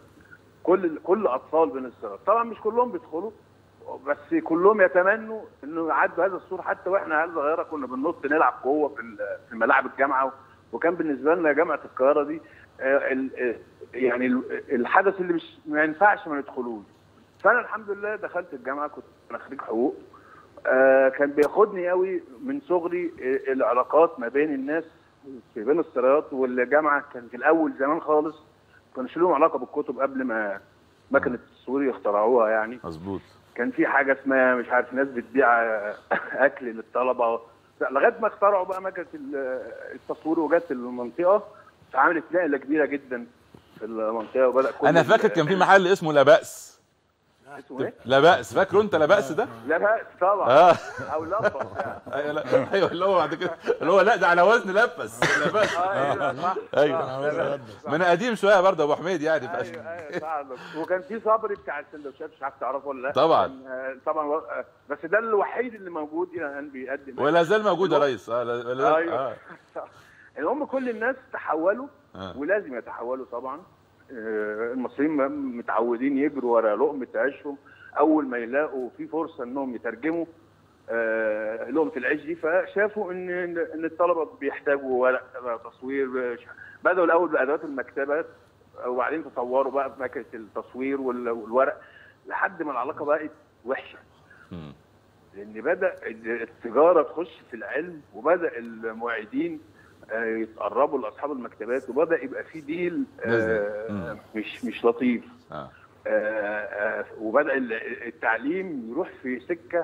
كل كل اطفال بين الصياد طبعا مش كلهم بيدخلوا بس كلهم يتمنوا انه يعدوا هذا السور حتى واحنا عيال صغيره كنا بننط نلعب جوه في ال- في ملاعب الجامعه وكان بالنسبه لنا جامعه القاهره دي آه، ال- آه، يعني ال- الحدث اللي مش ما ينفعش ما ندخلوش فانا الحمد لله دخلت الجامعه كنت انا خريج حقوق آه، كان بياخدني قوي من صغري آه، العلاقات ما بين الناس في بين السرايات والجامعه كان في الاول زمان خالص كانش لهم علاقه بالكتب قبل ما مكنه التصوير يخترعوها يعني مظبوط كان في حاجه اسمها مش عارف ناس بتبيع آه، اكل للطلبه لغايه ما اخترعوا بقى مكنه ال- التصوير وجت المنطقه فعملت نقله كبيره جدا في المنطقه وبدا كل انا ال- فاكر كان في محل اسمه لا باس اسمه ايه؟ لا باس فاكره انت لا باس ده لا بأس طبعا اه او لمبه بتاع. ايوه لا ايوه اللي هو بعد كده اللي هو لا ده على وزن لبس لا باس ايوه صح ايوه ما انا قديم شويه برضه يا ابو حميد يعني ايوه ايوه صح وكان في صبري بتاع السندوتشات مش عارف تعرفه ولا لا طبعاً. كان، آه، طبعا آه، بس ده الوحيد اللي موجود الى الان بيقدم ولا زال موجود يا ريس اه لا- لا- لا- ايوه آه. المهم كل الناس تحولوا آه. ولازم يتحولوا طبعا آه، المصريين م- متعودين يجروا ورا لقمه عيشهم اول ما يلاقوا في فرصه انهم يترجموا آه، لقمه العيش دي فشافوا ان ان الطلبه بيحتاجوا ورق تصوير بداوا الاول بادوات المكتبات وبعدين تطوروا بقى بمكنه التصوير وال- والورق لحد ما العلاقه بقت وحشه لان بدا التجاره تخش في العلم وبدا المعيدين آه، يتقربوا لاصحاب المكتبات وبدا يبقى في ديل آه، مش مش لطيف آه. آه، آه، وبدا ال- التعليم يروح في سكه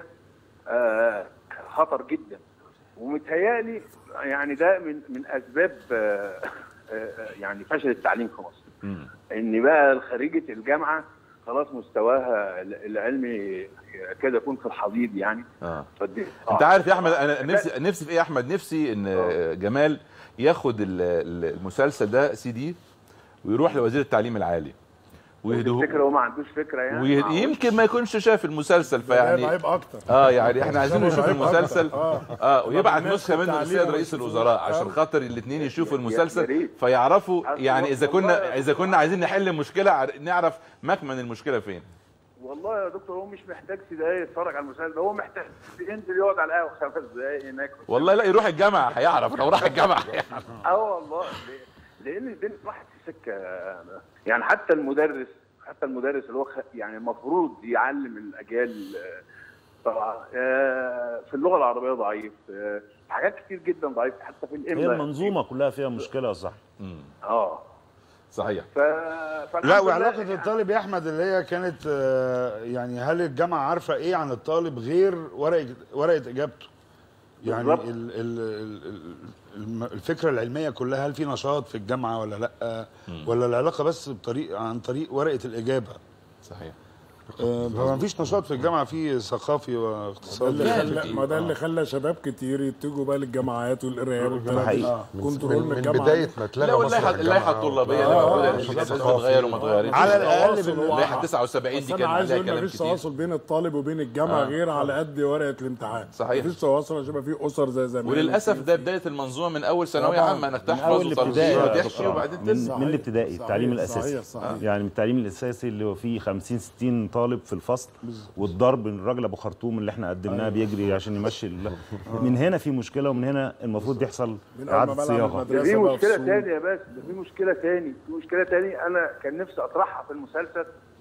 آه، خطر جدا ومتهيألي يعني ده من من اسباب آه، آه، يعني فشل التعليم في مصر ان بقى خريجه الجامعه خلاص مستواها العلمي كده يكون في الحضيض يعني اه فدي انت عارف يا احمد انا نفسي نفسي في ايه يا احمد نفسي ان جمال ياخد ال- ال- المسلسل ده سي دي ويروح لوزير التعليم العالي ويهدوه فكره هو ما عندوش فكره يعني ما ويمكن ما يكونش شاف المسلسل فيعني عيب اكتر اه يعني احنا عايزينه عيب يشوف أكتر. المسلسل آه. اه ويبعت الناس نسخه منه التعليم للسيد رئيس والسياسة. الوزراء عشان آه. خاطر الاثنين يشوفوا يا- يا المسلسل ريت. فيعرفوا أصل يعني اذا كنا والله- اذا كنا عايزين نحل مشكله عر- نعرف مكمن المشكله فين والله يا دكتور هو مش محتاج سيدايه يتفرج على المسلسل ده هو محتاج ينزل يقعد على القهوه خمس دقايق هناك والله لا يروح الجامعه هيعرف لو راح الجامعه هيعرف. اه والله ليه؟ لان الدنيا راحت في سكه يعني حتى المدرس حتى المدرس اللي هو خ... يعني المفروض يعلم الاجيال آه، طبعا آه، في اللغه العربيه ضعيف آه، حاجات كتير جدا ضعيف حتى في هي الاملاء المنظومه كلها فيها مشكله يا صح اه صحيح ف... فالحمد لا لله وعلاقه الطالب يا احمد اللي هي كانت آه، يعني هل الجامعه عارفه ايه عن الطالب غير ورقه ورقه اجابته يعني بالظبط. ال ال ال الم- الفكره العلميه كلها هل في نشاط في الجامعه ولا لا ولا العلاقه بس بطريق عن طريق ورقه الاجابه صحيح آه، فما فيش نشاط في الجامعه في ثقافي ده واقتصادي اللي خلى ما ده اللي خلى شباب كتير يتجهوا بقى للجامعات والقرايه والكلام ده كنترول من الجامعه لا واللائحه اللائحه الطلابيه اللي موجوده اللي الاساس بتتغير وما اتغيرتش على الأقل بال- اللائحه 79 بس دي انا كان عايز عليها اقول كلام مفيش كتير تواصل بين الطالب وبين الجامعه آه. غير على قد ورقه الامتحان صحيح. مفيش تواصل عشان يبقى في اسر زي زمان وللاسف ده بدايه المنظومه من اول ثانويه طبعاً. عامه انك من تحفظ اول الابتدائي وترجيح يا وتحشي دكتور. وبعدين من, تنسى من الابتدائي صحيح، التعليم صحيح، الاساسي صحيح. يعني من التعليم الاساسي اللي هو فيه 50 60 طالب في الفصل والضرب الراجل ابو خرطوم اللي احنا قدمناه بيجري عشان يمشي ال- من هنا في مشكله ومن هنا المفروض يحصل من أول ما اعاده بلعب صياغه المدرسة ده في بقى مشكله في تانية يا بس ده في مشكله تاني في مشكله تاني انا كان نفسي اطرحها في المسلسل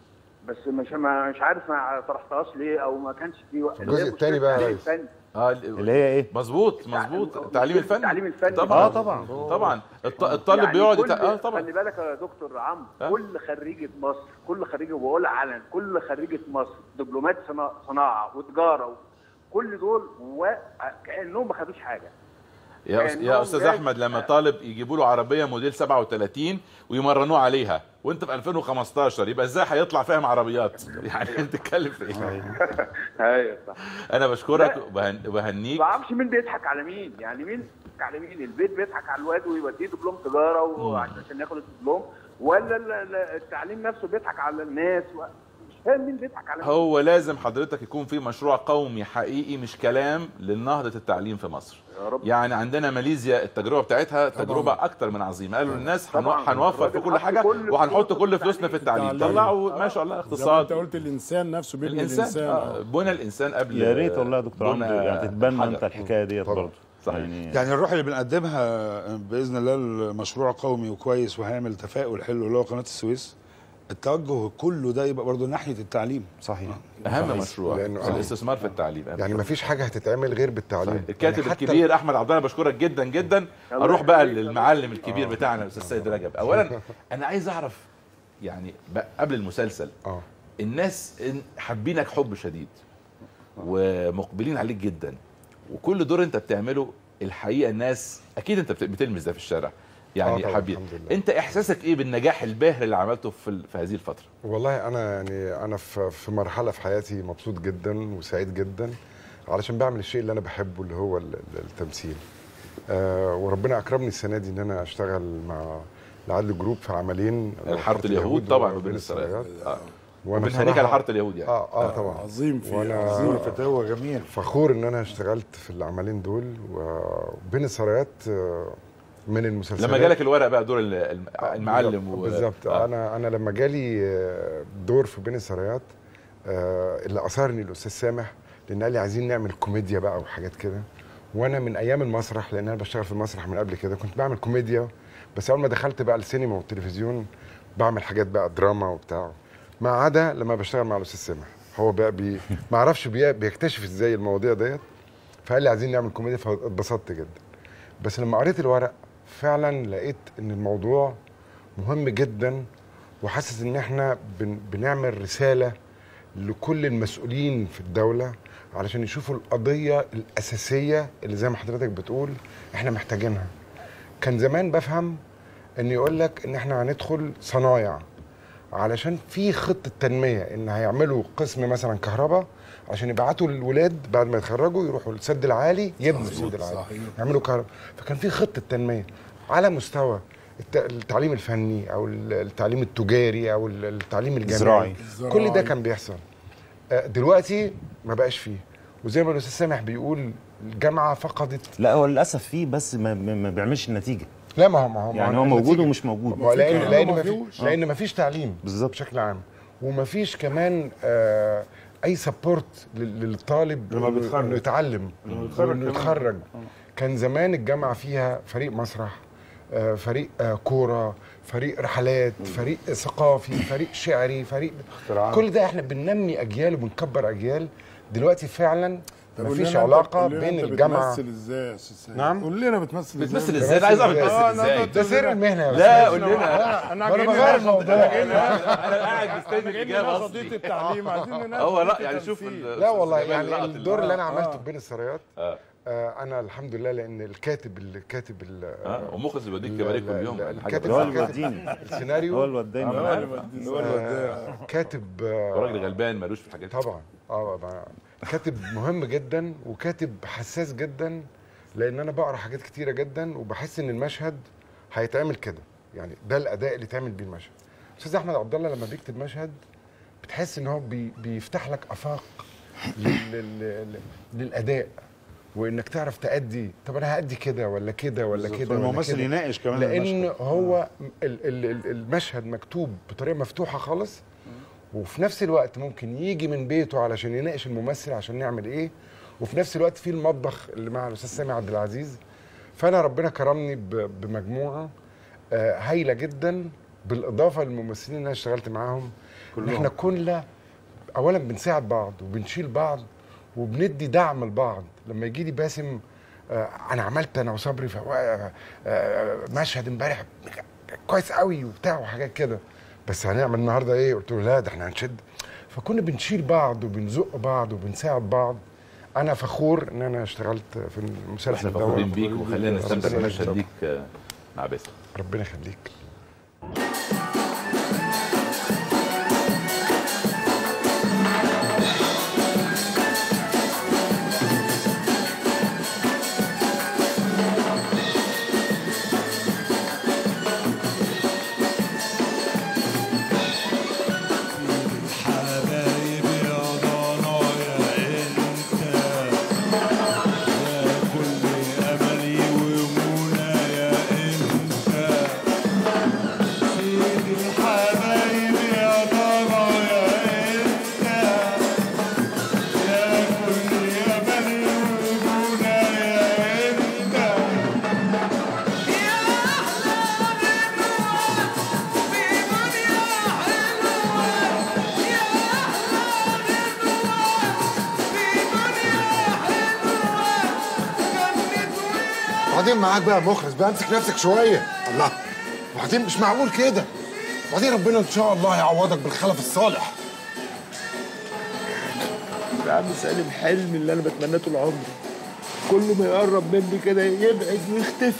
بس مش ما مش عارف ما طرحتهاش ليه او ما كانش في وقت الجزء التاني بقى يا ريس. اه اللي هي ايه مظبوط مظبوط التعليم الفني التعليم الفني طبعا اه طبعا طبعا الط- الطالب يعني بيقعد كل يتع... اه طبعا خلي بالك يا دكتور عمرو آه. كل خريجه مصر كل خريجه وبقول علن كل خريجه مصر دبلومات صنا- صناعه وتجاره كل دول وكانهم ما خدوش حاجه يا أس- كأنهم يا استاذ جاي- احمد لما طالب يجيبوا له عربيه موديل 37 ويمرنوه عليها وانت في 2015 يبقى ازاي هيطلع فاهم عربيات يعني انت بتتكلم في ايه ايوه صح انا بشكرك وبهن- وبهنيك ما اعرفش مين بيضحك على مين يعني مين بيضحك على مين البيت بيضحك على الواد ويوديه دبلوم تجاره وعشان ياخد الدبلوم ولا ال- ال- التعليم نفسه بيضحك على الناس و... مش فاهم مين بيضحك على مين هو لازم حضرتك يكون في مشروع قومي حقيقي مش كلام للنهضة التعليم في مصر يا رب. يعني عندنا ماليزيا التجربة بتاعتها تجربة أكتر من عظيمة قالوا للناس هنو- طبعاً. هنوفر في الراجل كل حط حاجة كل وهنحط فلوسه كل في فلوسنا في التعليم التعليم. طلعوا ما شاء الله زي ما انت اقتصاد قلت الانسان نفسه بيبني الإنسان الانسان آه، بنى الإنسان قبل يا ريت والله يا دكتور بنى عمرو يعني تتبنى الحجر. انت الحكايه ديت برضه صحيح. يعني يعني الروح اللي بنقدمها باذن الله المشروع قومي وكويس وهيعمل تفاؤل حلو اللي هو قناه السويس التوجه كله ده يبقى برضه ناحيه التعليم صحيح أهم مشروع لأنه- الاستثمار في التعليم يعني ما فيش حاجه هتتعمل غير بالتعليم الكاتب يعني حتى الكبير احمد عبد الله بشكرك جدا جدا الله اروح بقى يخليك. للمعلم الكبير بتاعنا الاستاذ سيد رجب اولا انا عايز اعرف يعني بقى قبل المسلسل اه الناس إن- حابينك حب شديد ومقبلين عليك جدا وكل دور انت بتعمله الحقيقه الناس اكيد انت بت- بتلمس ده في الشارع آه يعني طبعاً، حابين الحمد لله. انت احساسك ايه بالنجاح الباهر اللي عملته في ال- في هذه الفتره والله انا يعني انا في في مرحله في حياتي مبسوط جدا وسعيد جدا علشان بعمل الشيء اللي انا بحبه اللي هو ال- ال- التمثيل آه وربنا اكرمني السنه دي ان انا اشتغل مع العدل جروب في عملين حاره اليهود طبعا وبين السرايات آه. وانا وبنهنيك على بصراحة- حاره اليهود يعني اه اه طبعا عظيم في وانا عظيم فتاوى جميل فخور ان انا اشتغلت في العملين دول وبين السرايات آه، من المسلسلات لما جالك الورق بقى دور ال- الم- المعلم و... بالظبط آه. انا انا لما جالي آه، دور في بين السرايات آه، اللي اثرني الاستاذ سامح لان قال لي عايزين نعمل كوميديا بقى وحاجات كده وانا من ايام المسرح لان انا بشتغل في المسرح من قبل كده كنت بعمل كوميديا بس اول ما دخلت بقى السينما والتلفزيون بعمل حاجات بقى دراما وبتاع ما عدا لما بشتغل مع الاستاذ سامح هو بقى بي ما اعرفش بي... بيكتشف ازاي المواضيع ديت فقال لي عايزين نعمل كوميديا فاتبسطت جدا بس لما قريت الورق فعلا لقيت ان الموضوع مهم جدا وحاسس ان احنا بن... بنعمل رساله لكل المسؤولين في الدوله علشان يشوفوا القضيه الاساسيه اللي زي ما حضرتك بتقول احنا محتاجينها كان زمان بفهم ان يقول لك ان احنا هندخل صنايع علشان في خطه تنميه ان هيعملوا قسم مثلا كهرباء عشان يبعتوا الولاد بعد ما يتخرجوا يروحوا السد العالي يبنوا السد العالي صحيح. يعملوا كهرباء فكان في خطه تنميه على مستوى الت- التعليم الفني او ال- التعليم التجاري او ال- التعليم الجامعي الزراعي. كل ده الزراعي. كان بيحصل آه، دلوقتي ما بقاش فيه وزي ما الاستاذ سامح بيقول الجامعه فقدت لا هو للاسف فيه بس ما, ما ما بيعملش النتيجه لا ما هو ما هو ما يعني هو موجود النتيجة- ومش موجود ما هو لان كلام لان ما ما في فيهوش. لان ما فيش تعليم بالظبط. بشكل عام وما فيش كمان آه اي سبورت للطالب لما إنه- بيتخرج. انه يتعلم لما بيتخرج وانه كمان. يتخرج كان زمان الجامعه فيها فريق مسرح آه فريق آه كوره فريق رحلات فريق ثقافي فريق شعري فريق اختراعات. كل ده احنا بننمي اجيال وبنكبر اجيال دلوقتي فعلا طب ما قول فيش لنا أنت- علاقه قول لنا بين أنت الجامعه بتمثل ازاي يا استاذ سيد؟ نعم؟ قول لنا بتمثل ازاي بتمثل ازاي؟ انا عايز اعرف آه، بتمثل لا، ازاي ده ده سر المهنه يا لا أستاذ. قول لنا انا ما انا بغير الموضوع انا قاعد مستني جايين الاجابه نناقش قصدي قضيه التعليم عايزين نناقش هو لا قضية يعني شوف التمثيل. ال- لا والله الأستاذ جمال يعني لقط ال- الدور اللي انا آه. عملته في بين السرايات آه. آه انا الحمد لله لان الكاتب اللي كاتب ال- اه ومخلص اللي بيوديك ال- كباريه ال- كل يوم ال- حاجه الكاتب هو بس. اللي بيوديني السيناريو هو اللي وداني هو اللي ودي- هو اللي وداه. آه كاتب آه راجل غلبان مالوش في الحاجات دي. طبعا اه طبعاً. كاتب مهم جدا وكاتب حساس جدا لان انا بقرا حاجات كتيره جدا وبحس ان المشهد هيتعمل كده يعني ده الاداء اللي يتعمل بيه المشهد استاذ احمد عبد الله لما بيكتب مشهد بتحس ان هو بي بيفتح لك افاق لل- لل- لل- للاداء وانك تعرف تأدي طب انا هأدي كده ولا كده ولا بالظبط. كده ولا والممثل كده يناقش كمان لان المشهد. هو ال- ال- ال- المشهد مكتوب بطريقه مفتوحه خالص وفي نفس الوقت ممكن يجي من بيته علشان يناقش الممثل عشان نعمل ايه وفي نفس الوقت في المطبخ اللي مع الاستاذ سامي عبد العزيز فانا ربنا كرمني ب- بمجموعه آه، هايله جدا بالاضافه للممثلين اللي انا اشتغلت معاهم ان احنا كلنا اولا بنساعد بعض وبنشيل بعض وبندي دعم لبعض لما يجي لي باسم آه، انا عملت انا وصبري في آه، آه، مشهد امبارح كويس قوي وبتاع وحاجات كده بس هنعمل النهارده ايه قلت له لا ده احنا هنشد فكنا بنشيل بعض وبنزق بعض وبنساعد بعض انا فخور ان انا اشتغلت في المسلسل واحنا ده فخورين بيك وخلينا نستمتع ربنا بالمشهد يخليك. ليك آه، مع باسم ربنا يخليك حبايب يا ضنايا انت يا كل املي ومنايا انت سيد الحبايب يا ضنايا انت يا كل املي ومنايا انت وبعدين معاك بقى مخلص بقى امسك نفسك شويه الله وبعدين مش معقول كده وبعدين ربنا ان شاء الله هيعوضك بالخلف الصالح يا عم سالم حلم اللي انا بتمناه طول عمري كل ما يقرب مني كده يبعد ويختفي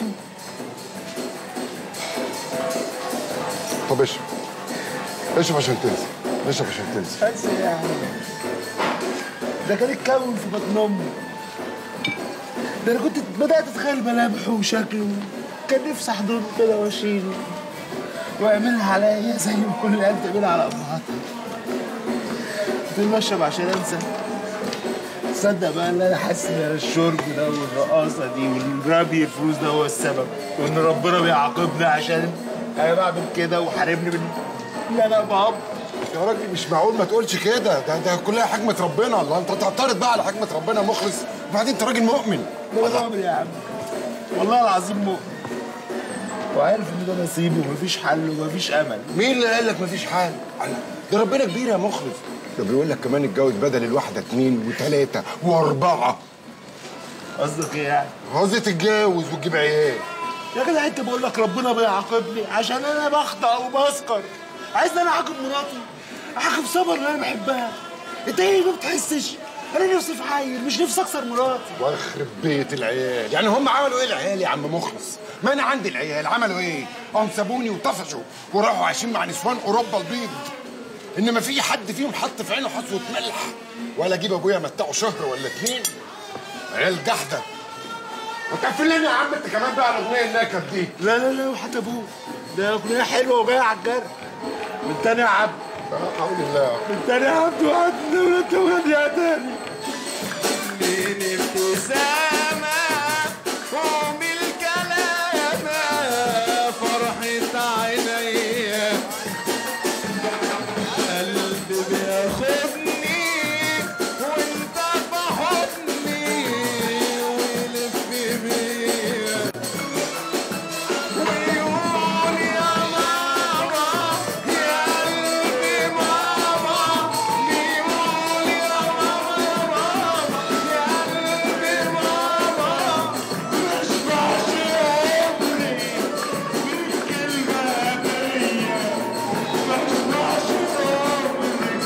طب اشرب اشرب عشان تنسى اشرب عشان تنسى بس يعني ده كان اتكون في بطن امي ده انا كنت بدات اتخيل ملامحه وشكله كان نفسي احضنه كده واشيله واعملها عليا زي ما كل العيال بتعملها على امهاتها كنت بشرب عشان انسى تصدق بقى ان انا حاسس ان الشرب ده والرقاصه دي والرمي الفلوس ده هو السبب وان ربنا بيعاقبني عشان انا بعمل كده وحاربني من ان انا باب يا راجل مش معقول ما تقولش كده ده ده كلها حكمه ربنا الله انت تعترض بقى على حكمه ربنا مخلص وبعدين انت راجل مؤمن ده انا بعمل إيه يا عم والله العظيم مؤمن وعارف ان ده نصيبي ومفيش حل ومفيش امل مين اللي قال لك مفيش حال؟ الله ده ربنا كبير يا مخلص ده بيقول لك كمان اتجوز بدل الواحده اتنين وتلاته واربعه قصدك ايه يعني؟ عاوزة تتجوز وتجيب عيال يا جدع انت بقول لك ربنا بيعاقبني عشان انا بخطأ وبسكر عايزني انا اعاقب مراتي اعاقب صبر اللي انا بحبها انت ايه ما بتحسش انا نفسي في عيل مش نفسي اكسر مراتي واخرب بيت العيال يعني هم عملوا ايه العيال يا عم مخلص ما انا عندي العيال عملوا ايه هم سابوني وطفشوا وراحوا عايشين مع نسوان اوروبا البيض انما في حد فيهم حط في عينه حصوه ملح ولا اجيب ابويا متعه شهر ولا اتنين عيال جحده وتقفل لنا يا عم انت كمان بقى الاغنيه النكد دي لا لا لا وحتى ابوه ده اغنيه حلوه وجايه على الجرح من تاني يا عبد لا حول الله من تاني يا عبد وعدنا ولا تغني يا تاني من ابتسامة قوم الكلام فرحة عينيا قلبي بياخدني وانت في حضني ويلف بيا ويقول يا ماما يا قلبي ماما بيقول يا ماما يا ماما يا قلبي ماما مشبعش عمري بالكلمة دي مشبعش عمري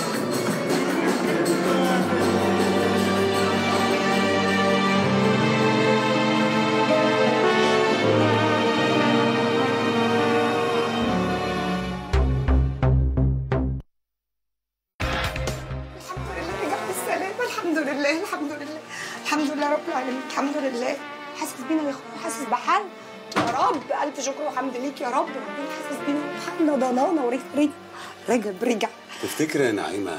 رجع بالسلامة الحمد لله الحمد لله الحمد لله رب العالمين الحمد لله حاسس بينا يا اخويا حاسس بحال يا رب الف شكر وحمد ليك يا رب ربنا حاسس بينا وحالنا ضنانا ورجع رجع رجع رجع تفتكر يا نعيمة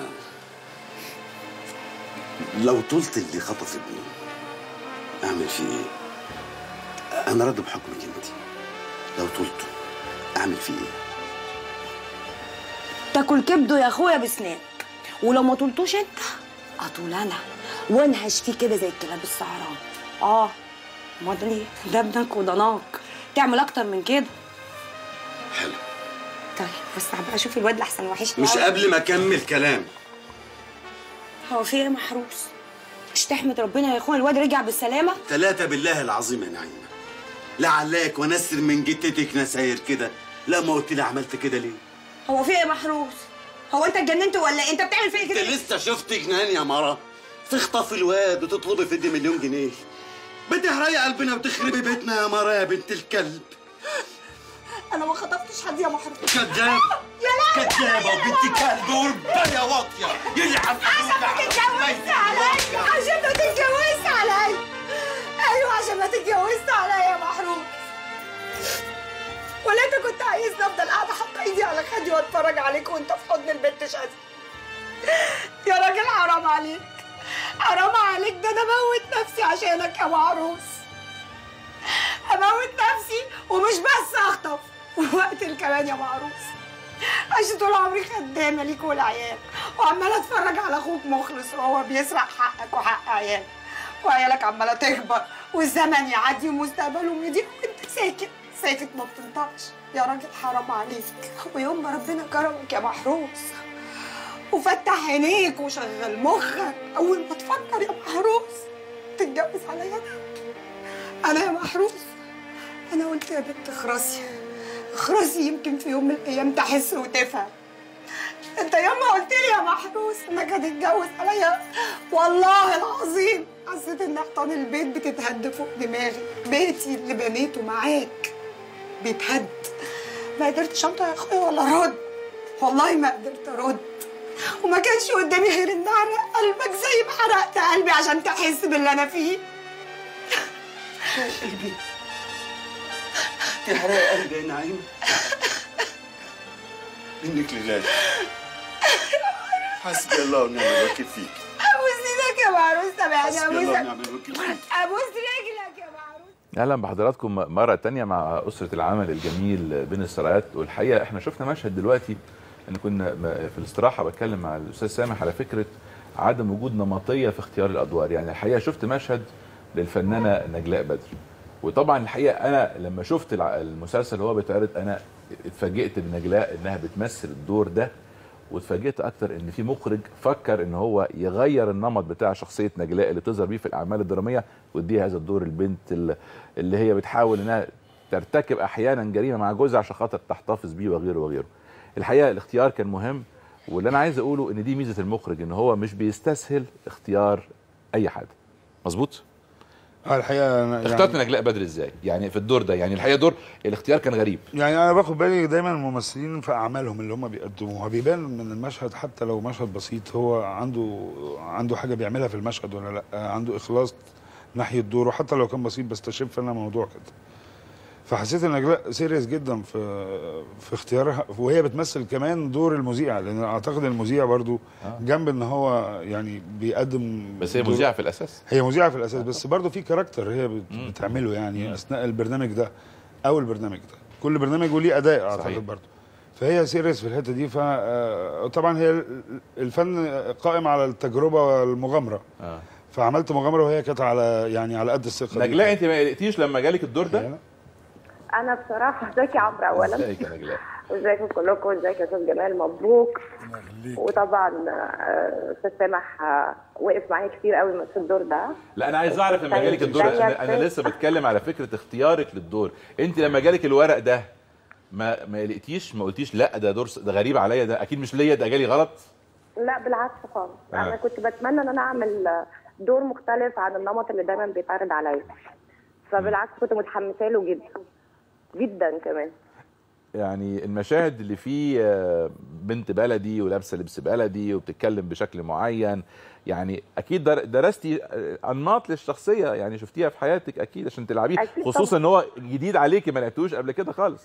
لو طولت اللي خطف ابني اعمل فيه ايه؟ انا راضي بحكمك انت لو طولته اعمل فيه ايه؟ تاكل كبده يا اخويا بسنانك ولو ما طولتوش انت اطول انا وانهش فيه كده زي الكلاب السعران اه امال ليه ده ابنك وضناك تعمل اكتر من كده حلو طيب بس هبقى اشوف الواد لحسن وحشني مش أوي. قبل ما اكمل كلام هو في ايه محروس مش تحمد ربنا يا اخويا الواد رجع بالسلامه ثلاثة بالله العظيم يا نعيمة لعلاك ونسر من جتتك نساير كده لا ما قلت لي عملت كده ليه؟ هو في ايه محروس هو انت اتجننت ولا ايه انت بتعمل فيا انت كده ليه؟ لسه شفت جنان يا مرة تخطف الواد وتطلبي فدي مليون جنيه بتهري قلبنا وتخربي بيتنا يا مرة يا بنت الكلب انا ما خطفتش حد يا محروس كذاب يا لا كذابة وبنت كلب ورباية واطية يلعن عشان ما تتجوزش عليا عشان ما تتجوزش عليا ايوه عشان ما تتجوزش عليا يا محروس ولا انت كنت عايزني افضل قاعده حاطه ايدي على خدي واتفرج عليك وانت في حضن البنت شاذة يا راجل حرام عليك حرام عليك ده انا اموت نفسي عشانك يا معروس اموت نفسي ومش بس اخطف واقتل كمان يا معروس عشان طول عمري خدامه ليك والعيال وعماله اتفرج على اخوك مخلص وهو بيسرق حقك وحق عيالك وعيالك عماله تكبر والزمن يعدي ومستقبلهم يضيق وانت ساكت ساكت ما بتنطقش يا راجل حرام عليك ويوم ما ربنا كرمك يا محروس وفتح عينيك وشغل مخك اول ما تفكر يا محروس تتجوز عليا انا انا يا محروس انا قلت يا بنت اخرسي اخرسي يمكن في يوم من الايام تحس وتفهم انت ياما قلت لي يا محروس انك هتتجوز عليا والله العظيم حسيت ان حيطان البيت بتتهد فوق دماغي بيتي اللي بنيته معاك بيتهد ما قدرتش انطق يا اخويا ولا ارد والله ما قدرت ارد وما كانش قدامي غير ان احرق قلبك زي ما حرقت قلبي عشان تحس باللي انا فيه قلبي تحرق قلبي يا نعيمة منك لله حسبي الله ونعم الوكيل فيك ابوس ايدك يا معروس سامعني حسبي الله ابوس ونعم الوكيل فيك ابوس رجلك يا معروس اهلا بحضراتكم مره تانية مع اسره العمل الجميل بين السرايات والحقيقه احنا شفنا مشهد دلوقتي ان كنا م- في الاستراحه بتكلم مع الاستاذ سامح على فكره عدم وجود نمطيه في اختيار الادوار يعني الحقيقه شفت مشهد للفنانه نجلاء بدر وطبعا الحقيقه انا لما شفت الع- المسلسل وهو بيتعرض انا اتفاجئت بنجلاء انها بتمثل الدور ده واتفاجئت اكتر ان في مخرج فكر ان هو يغير النمط بتاع شخصيه نجلاء اللي تظهر بيه في الاعمال الدراميه ويديها هذا الدور البنت ال- اللي هي بتحاول انها ترتكب احيانا جريمه مع جوزها عشان خاطر تحتفظ بيه وغيره وغيره. الحقيقه الاختيار كان مهم واللي انا عايز اقوله ان دي ميزه المخرج ان هو مش بيستسهل اختيار اي حد. مظبوط؟ اه الحقيقه أنا اخترت نجلاء بدر ازاي؟ يعني في الدور ده يعني الحقيقه دور الاختيار كان غريب. يعني انا باخد بالي دايما الممثلين في اعمالهم اللي هم بيقدموها بيبان من المشهد حتى لو مشهد بسيط هو عنده عنده حاجه بيعملها في المشهد ولا لا عنده اخلاص ناحيه دوره حتى لو كان بسيط بستشف انا موضوع كده فحسيت ان نجلاء سيريس جدا في في اختيارها وهي بتمثل كمان دور المذيع لان اعتقد المذيع برضو جنب ان هو يعني بيقدم بس هي دور- مذيعه في الاساس. هي مذيعه في الاساس بس برضه في كاركتر هي بت- بتعمله يعني اثناء البرنامج ده او البرنامج ده كل برنامج وليه اداء صحيح. اعتقد برضه فهي سيريس في الحته دي فطبعا هي ال- الفن قائم على التجربه والمغامره آه. فعملت مغامره وهي كانت على يعني على قد الثقه دي. نجلاء انت ما قلقتيش لما جالك الدور ده؟ انا بصراحه ازيك يا عمرو اولا ازيك يا نجلاء؟ وازيكم كلكم ازيك يا استاذ جمال مبروك وطبعا آه، استاذ سامح آه، وقف معايا كتير قوي في الدور ده لا انا عايز اعرف لما جالك الدور زيك انا, أنا زيك. لسه بتكلم على فكره اختيارك للدور انت لما جالك الورق ده ما ما قلقتيش ما قلتيش لا ده دور س- ده غريب عليا ده اكيد مش ليا ده جالي غلط لا بالعكس خالص آه. انا كنت بتمنى ان انا اعمل آه، دور مختلف عن النمط اللي دايما بيتعرض عليا فبالعكس كنت متحمسه له جدا جدا كمان يعني المشاهد اللي فيه آه، بنت بلدي ولابسه لبس بلدي وبتتكلم بشكل معين يعني اكيد در- درستي آه، انماط للشخصيه يعني شفتيها في حياتك اكيد عشان تلعبيه أكيد خصوصا ان هو جديد عليكي ما لعبتوش قبل كده خالص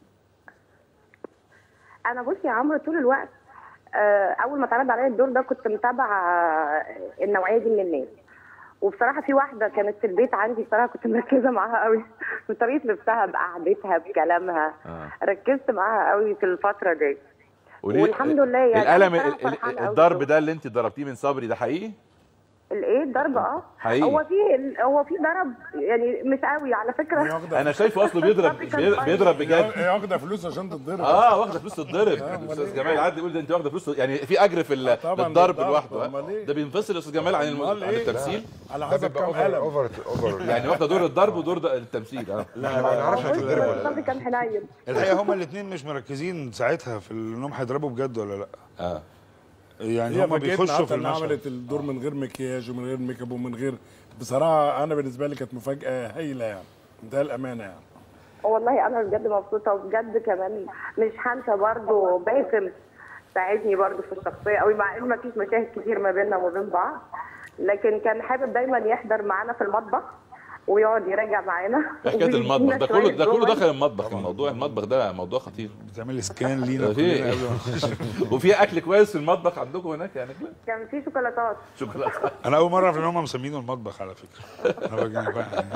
انا بصي يا عمرو طول الوقت آه، اول ما اتعرض عليا الدور ده كنت متابعه النوعيه دي من الناس وبصراحه في واحده كانت في البيت عندي بصراحه كنت مركزه معاها قوي بطريقه لبسها بقعدتها بكلامها آه. ركزت معاها قوي في الفتره دي وليه- والحمد لله يعني الالم أنا ال- ال- فرحانة قوي الضرب ده اللي انت ضربتيه من صبري ده حقيقي الايه الضرب اه حقيقي. هو في هو في ضرب يعني مش قوي على فكره انا شايفه اصله بيضرب بي- بيضرب بجد هي واخده فلوس عشان تتضرب اه واخده فلوس تتضرب الاستاذ جمال يعدي يقول ده انت واخده فلوس يعني في اجر في ال- طبعاً للضرب للضرب، لوحده أمال آه. إيه؟ ده بينفصل يا استاذ جمال عن الم- أمال عن إيه؟ التمثيل على ده حسب بيبقى كام اوفر قلم اوفر اوفر يعني واخده دور الضرب ودور ده- التمثيل اه لا ما نعرفش هتتضرب ولا لا الضرب كان حنين الحقيقه هما الاثنين مش مركزين ساعتها في انهم هيضربوا بجد ولا لا اه يعني هي هما فاجئتنا بيخشوا حتى في انها المشهد عملت الدور من غير مكياج ومن غير ميك اب ومن غير بصراحه انا بالنسبه لي كانت مفاجاه هايله يعني ده الامانه يعني والله انا بجد مبسوطه وبجد كمان مش هنسى برضو باسم ساعدني برضو في الشخصيه قوي مع ان مفيش مشاهد كتير ما بيننا وما بين بعض لكن كان حابب دايما يحضر معانا في المطبخ ويقعد يراجع معانا حكايه ويدينا المطبخ ده كله شوية ده كله جمل. دخل المطبخ الموضوع المطبخ ده موضوع خطير بتعمل سكان لينا في كلنا قبل ما نخش. وفي اكل كويس في المطبخ عندكم هناك يعني كان في شوكولاتات شوكولاته انا اول مره اعرف ان هم مسمينه المطبخ على فكره انا باجي بقى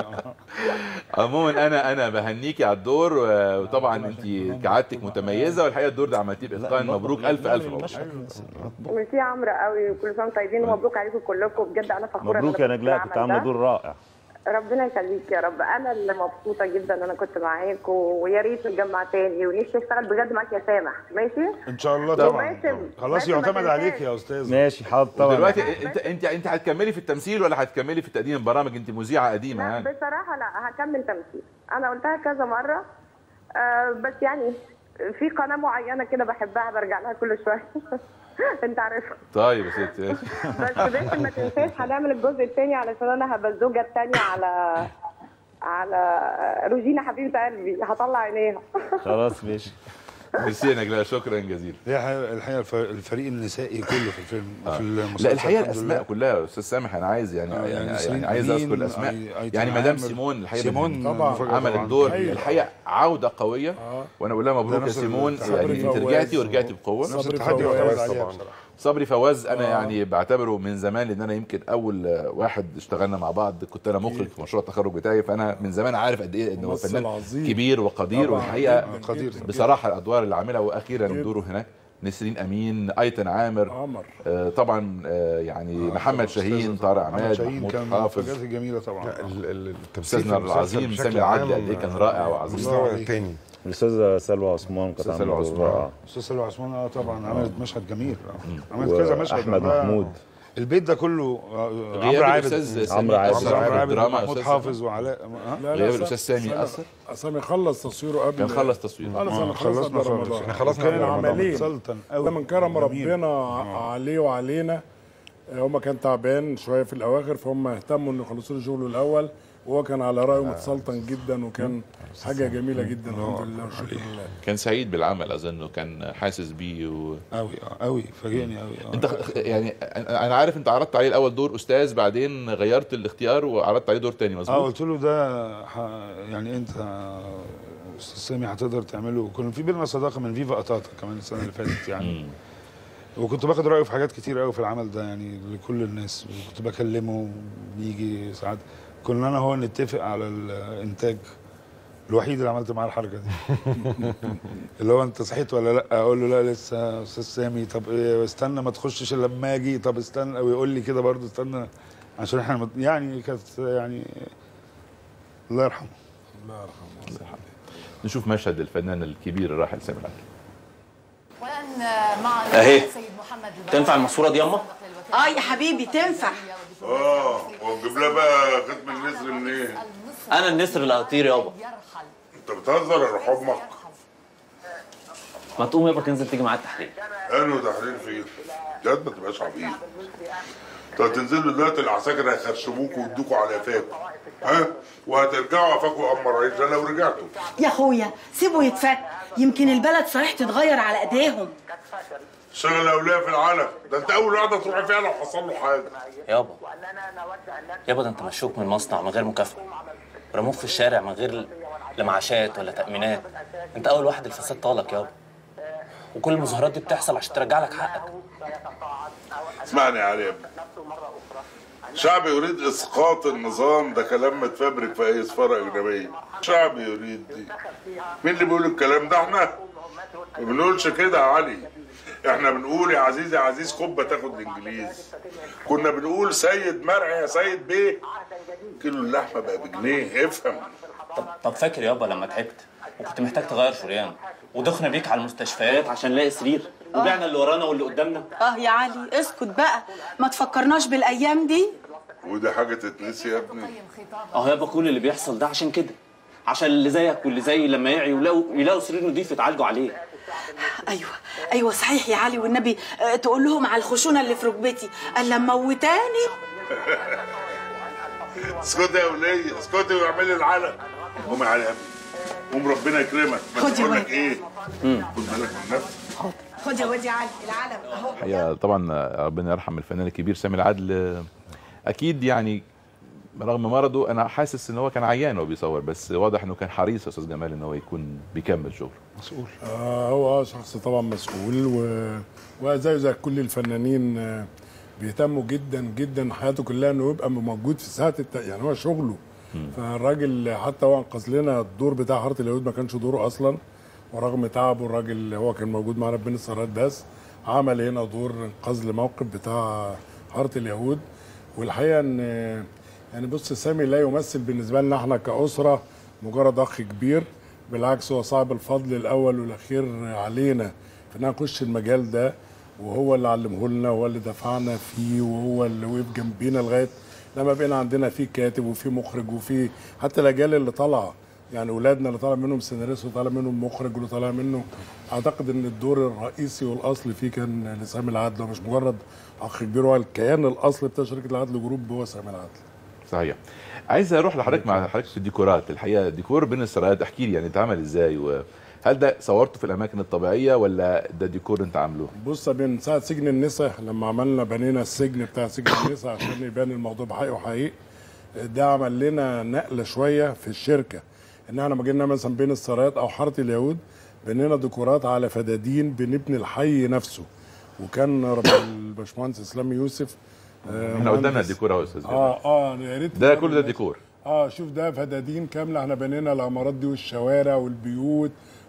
عموما انا انا بهنيكي على الدور و- وطبعا انت كعادتك متميزه والحقيقه الدور ده عملتيه باتقان مبروك الف الف مبروك ميرسي يا عمرو قوي وكل سنه وانتم طيبين ومبروك عليكم كلكم بجد انا فخوره إن مبروك يا أنا كنت نجلاء في كنت العمل عامله ده. دور رائع ربنا يخليك يا رب انا اللي مبسوطه جدا ان انا كنت معاك ويا ريت نتجمع تاني ونفسي اشتغل بجد معاك يا سامح ماشي ان شاء الله طبعاً. طبعا باسم- خلاص باسم ما يعتمد تنساش. عليك يا استاذ ماشي حاضر طبعا دلوقتي انت انت انت هتكملي في التمثيل ولا هتكملي في تقديم البرامج انت مذيعه قديمه لا يعني بصراحه لا هكمل تمثيل انا قلتها كذا مره آه بس يعني في قناه معينه كده بحبها برجع لها كل شويه انت عارفها طيب يا ستي ماشي بس بس ما تنساش هنعمل الجزء الثاني علشان انا هبقى الزوجه الثانيه على على روجينا حبيبه قلبي هطلع عينيها خلاص ماشي ميرسي يا نجلاء شكرا جزيلا هي الحقيقة- الحقيقه الف- الفريق النسائي كله في الفيلم في المسلسل لا الحقيقه الحمد الاسماء لله. كلها يا استاذ سامح انا عايز يعني آه، يعني, يعني يعني, نسرين عايز أمين، اذكر الاسماء أي- أيتن يعني مدام عامر. سيمون الحقيقه سيمون طبعاً. مفاجأة عملت طبعاً. دور هايلة. الحقيقه عوده قويه وانا بقول لها مبروك يا نفس ال- سيمون صبري يعني انت فواز رجعتي ورجعتي بقوه نفس صبري التحدي فواز يعتمد عليها عليها بصراحة. صبري فواز انا يعني بعتبره من زمان لان انا يمكن اول آه، واحد اشتغلنا مع بعض كنت انا مخرج في مشروع التخرج بتاعي فانا من زمان عارف قد ايه انه ممثل فنان عظيم. كبير وقدير طبعاً. والحقيقه جداً، قدير. جداً. بصراحه الادوار اللي عاملها واخيرا دوره هناك نسرين امين ايتن عامر عمر آه طبعا آه يعني محمد شاهين طارق عماد شاهين محمود كان حافظ حاجات جميله طبعا لا، ال- ال- التمثيل استاذنا في المسلسل العظيم بشكل سامي العدلي عام، قد ايه كان رائع وعظيم مستوى تاني الاستاذه سلوى عثمان كانت أستاذ سلوى عامله عثمان. رائع استاذ سلوى عثمان اه طبعا عملت مشهد جميل آه. عملت و- كذا مشهد أحمد بقى. محمود. البيت ده كله آه، غياب عمرو عابد الأستاذ سامي عمرو عابد. أثر عمرو في عابد الدراما يا ومحمود أستاذ حافظ وعلاء آه. لا، غياب لا، الأستاذ سامي سامي- أثر سامي خلص تصويره قبل كان خلص تصويره. خلص آه، انا خلصنا خلصنا خالص. رمضان إحنا خلصنا كان قبل رمضان. عملين سلطن أوي. ده من كرم جميل. ربنا ع- عليه وعلينا آه، هما كان تعبان شويه في الاواخر فهم اهتموا انه يخلصوا له شغله الاول وهو كان على رايه متسلطن جدا وكان حاجه جميله جدا الحمد لله والشكر لله كان سعيد بالعمل اظن وكان حاسس بيه و... قوي اه قوي فاجئني قوي اه انت خ- يعني انا عارف انت عرضت عليه الاول دور استاذ بعدين غيرت الاختيار وعرضت عليه دور تاني اه مظبوط قلت له ده ح... يعني انت استاذ سامي هتقدر تعمله كنا في بينا صداقه من فيفا قطاطا كمان السنه اللي فاتت يعني وكنت باخد رايه في حاجات كتير قوي في العمل ده يعني لكل الناس وكنت بكلمه بيجي ساعات كنا انا هو نتفق على الانتاج الوحيد اللي عملت معاه الحركه دي اللي هو انت صحيت ولا لا اقول له لا لسه يا استاذ سامي طب إيه استنى ما تخشش الا لما اجي طب استنى ويقول لي كده برضه استنى عشان احنا مت- يعني كانت يعني الله يرحمه الله يرحمه نشوف مشهد الفنان الكبير الراحل سامي العدلي والآن مع أهي. سيد محمد تنفع الماسوره دي ياما اه يا حبيبي تنفع اه ونجيب لها بقى ختم النسر منين؟ انا النسر اللي هطير يابا انت بتهزر يا روح امك ما تقوم يابا تنزل تيجي معايا التحرير انه تحرير فين؟ جد ما تبقاش عبيط انتوا هتنزلوا دلوقتي العساكر هيخرشموكوا ويدوكوا على قفاكوا ها؟ وهترجعوا قفاكوا قمر عيش ده لو رجعتوا يا اخويا سيبه يتفك يمكن البلد صحيح تتغير على ايديهم شغل اولياء في العالم ده انت اول واحده تروحي فيها لو حصل له حاجه يابا يابا ده انت مشوك من مصنع من غير مكافاه رموك في الشارع من غير لا معاشات ولا تامينات انت اول واحد الفساد طالك يابا وكل المظاهرات دي بتحصل عشان ترجع لك حقك اسمعني يا علي يا ابني شعب يريد اسقاط النظام ده كلام متفبرك في اي سفاره اجنبيه شعب يريد دي مين اللي بيقول الكلام ده احنا ما بنقولش كده يا علي احنا بنقول يا عزيزي يا عزيز خبه تاخد الانجليز كنا بنقول سيد مرعي يا سيد بيه كيلو اللحمه بقى بجنيه افهم طب طب فاكر يابا لما تعبت وكنت محتاج تغير شريان ودخنا بيك على المستشفيات عشان نلاقي سرير وبعنا اللي ورانا واللي قدامنا اه يا علي اسكت بقى ما تفكرناش بالايام دي ودي حاجه تتنسي يا ابني اهو يابا كل اللي بيحصل ده عشان كده عشان اللي زيك واللي زيي لما يعيوا يلاقوا يلاقوا سرير نضيف يتعالجوا عليه ايوه ايوه صحيح يا علي والنبي آه، تقول لهم على الخشونه اللي في ركبتي الا موتاني اسكتي يا وليه اسكتي واعملي العلم قومي يا علي يا ابني قوم ربنا يكرمك بس خد يا بقول لك واد. ايه خد بالك من نفسك خد يا واد يا علي العلم اهو الحقيقه طبعا ربنا يرحم الفنان الكبير سامي العدل اكيد يعني رغم مرضه انا حاسس ان هو كان عيان وهو بيصور بس واضح انه كان حريص يا استاذ جمال ان هو يكون بيكمل شغله مسؤول آه هو شخص طبعا مسؤول و... وزيه زي كل الفنانين آه بيهتموا جدا جدا حياته كلها انه يبقى موجود في ساعه الت... يعني هو شغله فالراجل حتى هو انقذ لنا الدور بتاع حاره اليهود ما كانش دوره اصلا ورغم تعبه الراجل هو كان موجود معانا بين السرايات بس عمل هنا دور انقاذ الموقف بتاع حاره اليهود والحقيقه ان يعني بص سامي لا يمثل بالنسبه لنا احنا كاسره مجرد اخ كبير بالعكس هو صاحب الفضل الاول والاخير علينا في ان نخش المجال ده وهو اللي علمه لنا وهو اللي دفعنا فيه وهو اللي وقف جنبينا لغايه لما بقينا عندنا في كاتب وفي مخرج وفي حتى الاجيال اللي طالعه يعني اولادنا اللي طالع منهم سيناريست وطالع منهم مخرج واللي طالع منه اعتقد ان الدور الرئيسي والاصلي فيه كان لسامي العدل مش مجرد اخ كبير هو الكيان الاصلي بتاع شركه العدل جروب هو سامي العدل صحيح عايز اروح لحضرتك مع حضرتك في الديكورات الحقيقه ديكور بين السرايات احكي لي يعني اتعمل ازاي وهل ده صورته في الاماكن الطبيعيه ولا ده ديكور انت عامله بص من ساعه سجن النساء لما عملنا بنينا السجن بتاع سجن النساء عشان يبان الموضوع بحقيقي وحقيقي ده عمل لنا نقله شويه في الشركه ان احنا لما جينا مثلا بين السرايات او حاره اليهود بنينا ديكورات على فدادين بنبني الحي نفسه وكان رب الباشمهندس اسلام يوسف آه، احنا قدامنا مهندس. الديكور اهو يا استاذ جمال. اه اه يا ريت ده كل ده ديكور اه شوف ده فدادين كامله احنا بنينا العمارات دي والشوارع والبيوت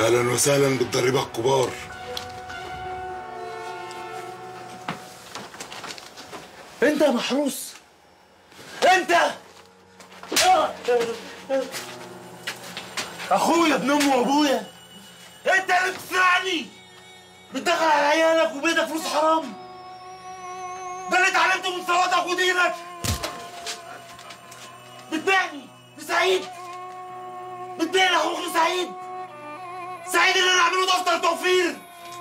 اهلا وسهلا بالضريبه الكبار انت يا محروس انت اخويا ابن امي وابويا انت اللي بتسرقني بتدخل على عيالك وبيتك فلوس حرام ده اللي اتعلمته من صلاتك ودينك بتبيعني لسعيد بتبيعني اخوك لسعيد سعيد اللي انا اعمله دفتر توفير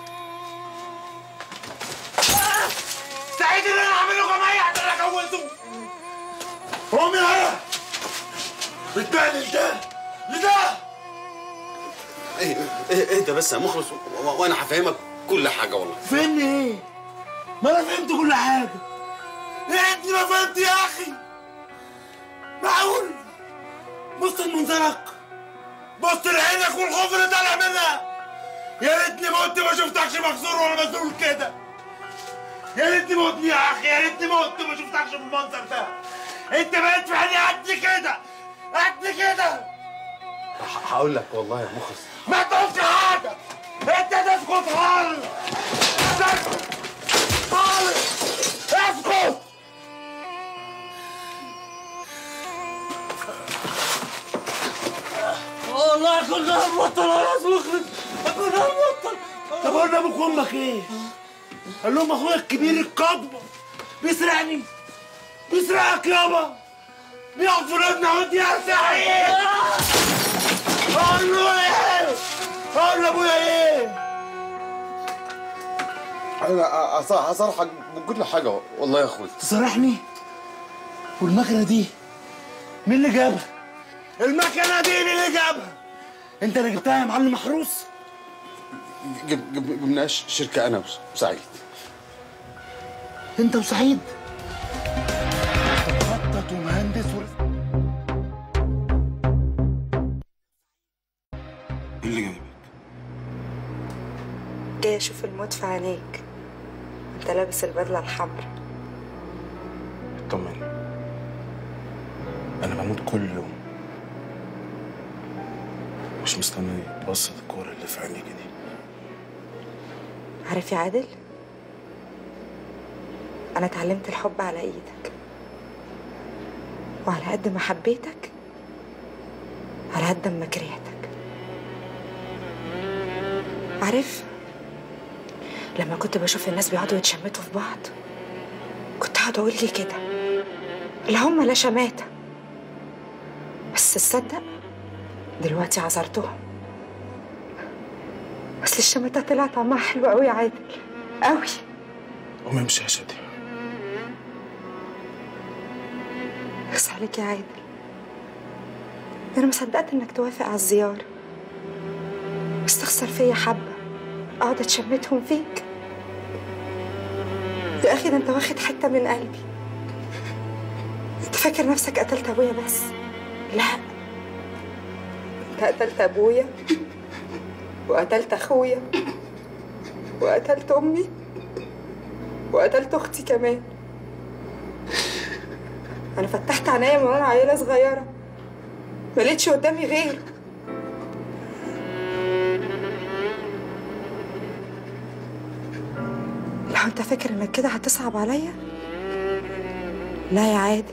سعيد اللي انا اعمله جمعيه عشان انا كونته قوم يا هلا بتبيعني لده لده ايه ايه ايه ده بس يا مخلص و- و- وانا هفهمك كل حاجه والله فهمني ايه؟ ما انا فهمت كل حاجه يا ريتني ما فهمت يا اخي معقول بص لمنظرك بص لعينك والخوف اللي طالع منها يا ريتني مت ما شفتكش مكسور ولا مسؤول كده يا ريتني متني يا اخي يا ريتني مت ما شفتكش بالمنظر ده انت بقيت في عيني قد كده قد كده ه- هقول لك والله يا مخلص ما تقولش حاجه انت تسكت خالص تسكت خالص اسكت والله كنا هنبطل خلاص مخلص كنا هنبطل طب قلنا ابوك وامك ايه؟ قال لهم اخويا الكبير الكبر بيسرقني بيسرقك يابا بيقف في ودنا ودي يا سعيد قول له ايه؟ قول لابويا ايه؟ انا أص- هصرحك بكل حاجه والله يا اخوي تصارحني والمكنه دي مين اللي جابها؟ المكنه دي مين اللي جابها؟ انت اللي جبتها يا معلم محروس؟ جب جب جبناش شركه انا وس- وسعيد انت وسعيد؟ مخطط ومهندس و... ايه اللي جايبك؟ جاي اشوف الموت في عينيك انت لابس البدله الحمراء اطمني انا بموت كل يوم مش مستني بصة الكورة اللي في عينيك دي عارف يا عادل انا اتعلمت الحب على ايدك وعلى قد ما حبيتك على قد ما كرهتك عارف لما كنت بشوف الناس بيقعدوا يتشمتوا في بعض كنت قاعد اقول لي كده لا هم لا شماتة بس تصدق دلوقتي عذرتهم بس الشماتة طلع طعمها حلو قوي يا عادل قوي قوم امشي يا شادي بس عليك يا عادل انا ما صدقت انك توافق على الزيارة استخسر فيا حبة اقعد اتشمتهم فيك يا اخي ده انت واخد حتة من قلبي انت فاكر نفسك قتلت ابويا بس لا انت قتلت ابويا وقتلت اخويا وقتلت امي وقتلت اختي كمان انا فتحت عينيا من وانا عيله صغيره ما لقيتش قدامي غيره لو انت فاكر انك كده هتصعب عليا لا يا عادل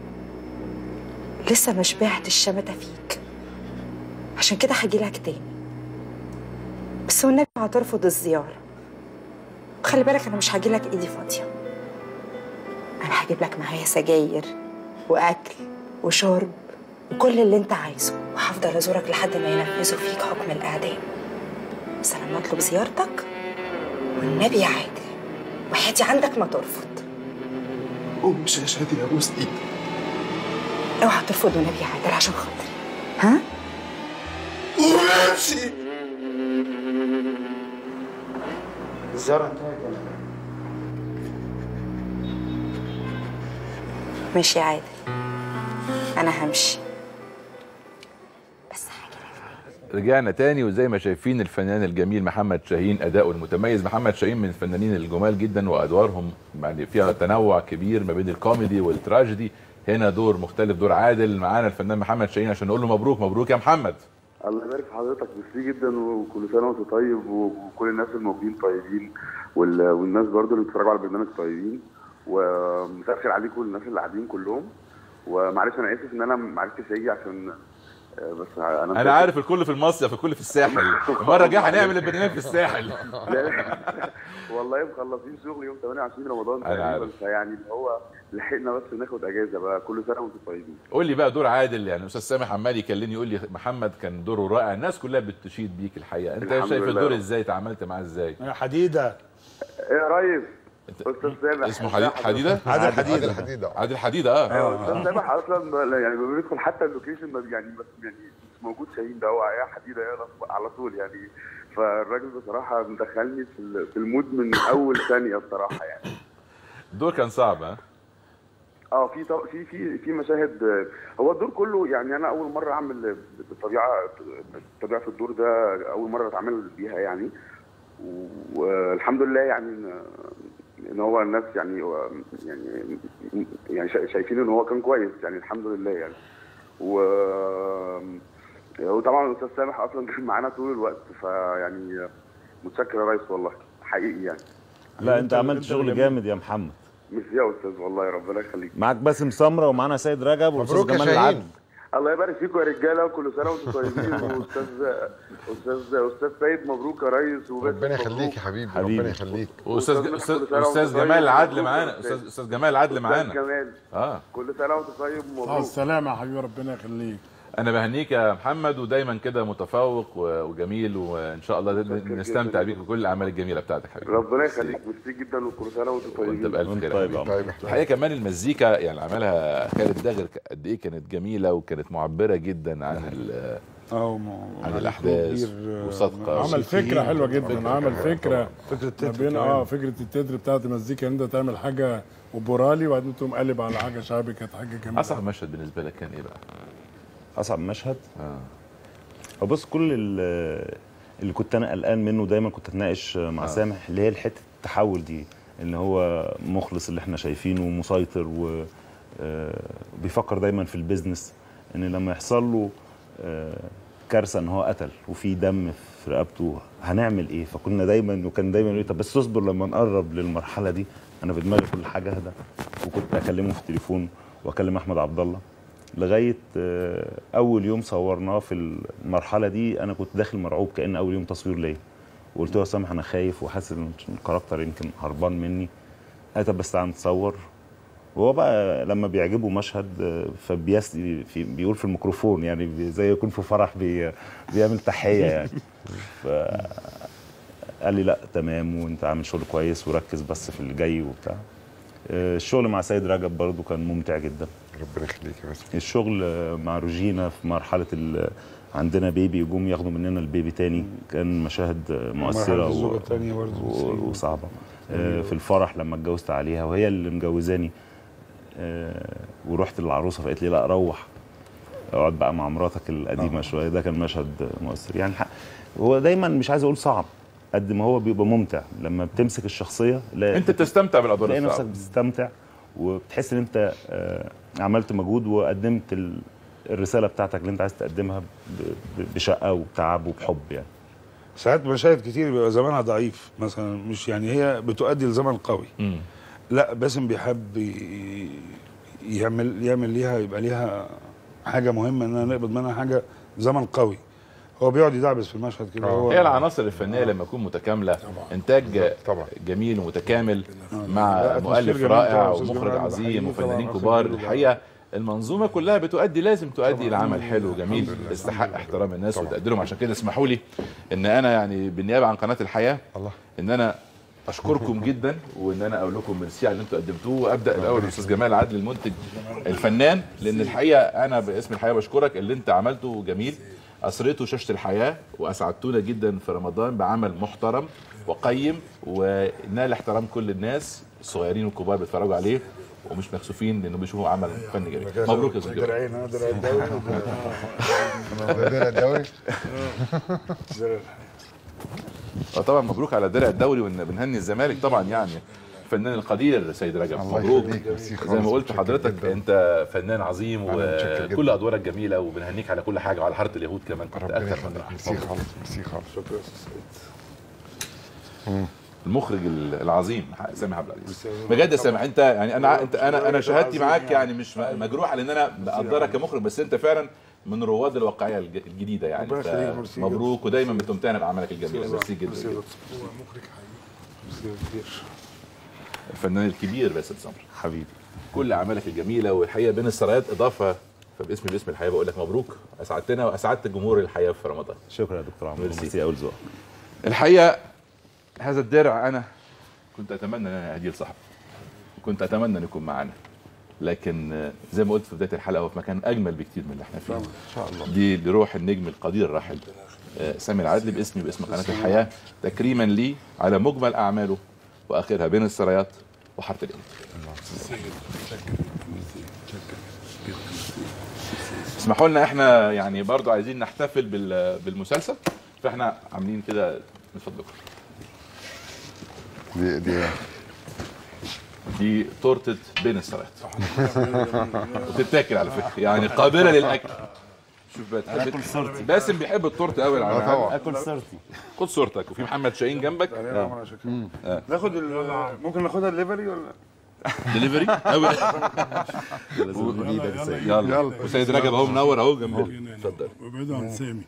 لسه ما شبعت الشمتة فيك عشان كده هجيلك تاني بس والنبي هترفض الزيارة وخلي بالك انا مش هجيلك ايدي فاضية انا هجيب لك معايا سجاير واكل وشرب وكل اللي انت عايزه وهفضل ازورك لحد ما ينفذوا فيك حكم الاعدام بس انا لما اطلب زيارتك والنبي يا عادل وحياتي عندك ما ترفض قوم امشي يا شادي ابوس ايدك اوعى ترفض والنبي يا عادل عشان خاطري ها قوم امشي الزياره انتهت ولا ماشي يا عادل انا همشي رجعنا تاني وزي ما شايفين الفنان الجميل محمد شاهين اداؤه المتميز محمد شاهين من الفنانين الجمال جدا وادوارهم يعني فيها تنوع كبير ما بين الكوميدي والتراجيدي هنا دور مختلف دور عادل معانا الفنان محمد شاهين عشان نقول له مبروك مبروك يا محمد الله يبارك في حضرتك ميرسي جدا وكل سنه وانت طيب وكل الناس الموجودين طيبين وال- والناس برضو اللي بيتفرجوا على البرنامج طيبين ومساء الخير عليكم الناس اللي قاعدين كلهم ومعلش انا اسف ان انا ما عرفتش اجي عشان آه، بس انا انا عارف الكل في المصيف الكل في الساحل المره الجايه هنعمل البرنامج في الساحل لا والله مخلصين شغل يوم 28 رمضان أنا تقريبا عارف. فيعني اللي هو لحقنا بس ناخد اجازه بقى كل سنه وانتم طيبين قول لي بقى دور عادل يعني استاذ سامح عمال يكلمني يقول لي محمد كان دوره رائع الناس كلها بتشيد بيك الحقيقه انت الحمد شايف لله. الدور ازاي اتعاملت معاه ازاي يا حديده ايه يا ريس استاذ سامح اسمه حديد حديده عادل حديدة. حديدة. عادل حديده اه ايوه استاذ سامح اصلا ما- يعني لما بيدخل حتى اللوكيشن ما بي- يعني بس يعني مش موجود شاهين ده هو يا حديده يا لف- على طول يعني فالراجل بصراحه مدخلني في ال- في المود من اول ثانيه بصراحه يعني الدور كان صعب ها اه في طب- في في في مشاهد آه، هو الدور كله يعني انا اول مره اعمل بالطبيعه الطبيعه في الدور ده اول مره اتعامل بيها يعني والحمد لله يعني ان ان هو الناس يعني يعني يعني شا- شايفين ان هو كان كويس يعني الحمد لله يعني و وطبعا الاستاذ سامح اصلا كان معانا طول الوقت فيعني متشكر يا ريس والله حقيقي يعني لا انت عملت شغل جامد يا محمد ميرسي يا استاذ والله ربنا يخليك معاك باسم سمره ومعانا سيد رجب والاستاذ مبروك يا جمال شاهين. العدل الله يبارك فيكم يا رجاله وكل سنه وانتم طيبين واستاذ استاذ استاذ سيد مبروك يا ريس وباسم ربنا مبروك. يخليك يا حبيبي حبيبي. ربنا يخليك واستاذ وأستاذ استاذ كل سنة استاذ وأنت طيب. جمال العدل مبروك معانا يا استاذ استاذ جمال العدل أستاذ معانا جمال اه كل سنه وانت طيب مع ومبروك السلامه يا حبيبي ربنا يخليك انا بهنيك يا محمد ودايما كده متفوق و- وجميل وان شاء الله نستمتع بيك بكل الاعمال الجميله بتاعتك حبيبي ربنا يخليك ميرسي جدا وكل سنه وانتم طيبين وانت بالف خير طيب يا يا حبيبي. عمر. الحقيقه كمان المزيكا يعني عملها خالد داغر قد ايه كانت جميله وكانت معبره جدا عن ال- اه عن الاحداث وصادقه عمل فكره حلوه جدا عمل فكره فكره ما التتر بين كمان. اه فكره التتر بتاعت المزيكا ان انت تعمل حاجه وبورالي وبعدين تقوم قلب على حاجه شعبي كانت حاجه جميله اصعب مشهد بالنسبه لك كان ايه بقى؟ اصعب مشهد اه هو بص كل ال- اللي كنت انا قلقان منه دايما كنت اتناقش مع آه. سامح اللي هي حته التحول دي ان هو مخلص اللي احنا شايفينه ومسيطر و آه، بيفكر دايما في البيزنس ان لما يحصل له آه، كارثه ان هو قتل وفي دم في رقبته هنعمل ايه فكنا دايما وكان دايما يقول لي، طب بس اصبر لما نقرب للمرحله دي انا في دماغي كل حاجه اهدى وكنت اكلمه في التليفون واكلم احمد عبد الله لغايه آه، اول يوم صورناه في المرحله دي انا كنت داخل مرعوب كان اول يوم تصوير ليا وقلت له يا سامح انا خايف وحاسس ان الكاركتر يمكن هربان مني قال طب بس تعالى نتصور وهو بقى لما بيعجبه مشهد آه، فبيس في بيقول في الميكروفون يعني بي- زي يكون في فرح بي بيعمل تحيه يعني ف قال لي لا تمام وانت عامل شغل كويس وركز بس في اللي جاي وبتاع آه، الشغل مع سيد رجب برضو كان ممتع جدا ربنا يخليك يا باسم الشغل آه، مع روجينا في مرحله ال- عندنا بيبي يقوم ياخدوا مننا البيبي تاني كان مشاهد آه، مؤثره مرحلة الزوجة و... التانية برضه. و... وصعبه آه، في الفرح لما اتجوزت عليها وهي اللي مجوزاني آه، ورحت للعروسه فقالت لي لا روح اقعد بقى مع مراتك القديمه شويه ده كان مشهد مؤثر يعني الحق- هو دايما مش عايز اقول صعب قد ما هو بيبقى ممتع لما بتمسك الشخصيه لا انت بتستمتع بالادوار تلاقي نفسك الصعبه بتستمتع وبتحس ان انت آه، عملت مجهود وقدمت ال- الرساله بتاعتك اللي انت عايز تقدمها ب- ب- بشقه وبتعب وبحب يعني ساعات مشاهد كتير بيبقى زمانها ضعيف مثلا مش يعني هي بتؤدي لزمن قوي لا باسم بيحب ي- يعمل يعمل ليها يبقى ليها حاجه مهمه اننا نقبض منها حاجه زمن قوي هو بيقعد يدعبس في المشهد كده هو هي العناصر الفنيه لما تكون متكامله انتاج جميل ومتكامل مع لا، مؤلف أتموسفير رائع جميل طبعا، أستاذ ومخرج جمال عظيم بحييه وفنانين طبعا، كبار أستاذ جمال. الحقيقه المنظومه كلها بتؤدي لازم تؤدي لعمل حلو جميل يستحق احترام الناس وتقديرهم عشان كده اسمحوا لي ان انا يعني بالنيابه عن قناه الحياه الله ان انا اشكركم جدا وان انا اقول لكم ميرسي على اللي انتم قدمتوه وابدا الاول بالاستاذ جمال عدل المنتج الفنان لان الحقيقه انا باسم الحياه بشكرك اللي انت عملته جميل اثريته شاشه الحياه واسعدتونا جدا في رمضان بعمل محترم وقيم ونال احترام كل الناس الصغيرين والكبار بيتفرجوا عليه ومش مكسوفين لانه بيشوفوا عمل فني جميل مبروك يا استاذ جمال درعين انا درع الدوري درع الدوري اه طبعا مبروك على درع الدوري وان بنهني الزمالك طبعا يعني الفنان القدير سيد رجب الله مبروك يخليك، ميرسي زي خالص، ما قلت متشكر حضرتك جداً. انت فنان عظيم أنا متشكر جداً. وكل ادوارك جميله وبنهنيك على كل حاجه وعلى حاره اليهود كمان كنت ربنا اكثر يخليك من رائع. ميرسي مبروك. خالص ميرسي خالص شكرا يا استاذ سعيد المخرج العظيم سامح عبد العزيز بجد يا سامح انت يعني انا انت انا انا شهادتي معاك يعني مش مجروحه لان انا بقدرك كمخرج بس انت فعلا من رواد الواقعيه الج- الجديده يعني ربنا يخليك، ميرسي مبروك ودايما بتمتعنا باعمالك الجميله ميرسي جدا ميرسي يا جدا. دكتور. هو مخرج حقيقي ميرسي كتير الفنان الكبير باسل سمر حبيبي كل اعمالك الجميله والحقيقه بين السرايات اضافه فباسمي باسم الحياه بقول لك مبروك اسعدتنا واسعدت جمهور الحياه في رمضان شكرا يا دكتور عمرو ميرسي. ميرسي اول ذوق الحقيقه هذا الدرع انا كنت اتمنى ان انا اهديه لصاحبي كنت اتمنى ان يكون معانا لكن آه، زي ما قلت في بدايه الحلقه هو في مكان اجمل بكتير من اللي احنا فيه ان شاء الله دي لروح النجم القدير الراحل آه، سامي العدلي باسمي وباسم قناه الحياه تكريما لي على مجمل اعماله واخرها بين السرايات وحاره اليهود اسمحوا لنا احنا يعني برضو عايزين نحتفل بال- بالمسلسل فاحنا عاملين كده من فضلكم دي دي دي تورته بين السرايات وتتاكل على فكره يعني قابله للاكل شوف بقى تحب آكل صورتي. باسم بيحب التورته قوي آه طبعا. اكل صورتي خد صورتك وفي محمد شاهين جنبك علينا عمر شكرا آه. ناخد ال- ممكن ناخدها دليفري ولا دليفري قوي لازم نجيبك ازاي يلا وسيد رجب اهو منور اهو جنبنا اتفضل وابعدوا عن سامي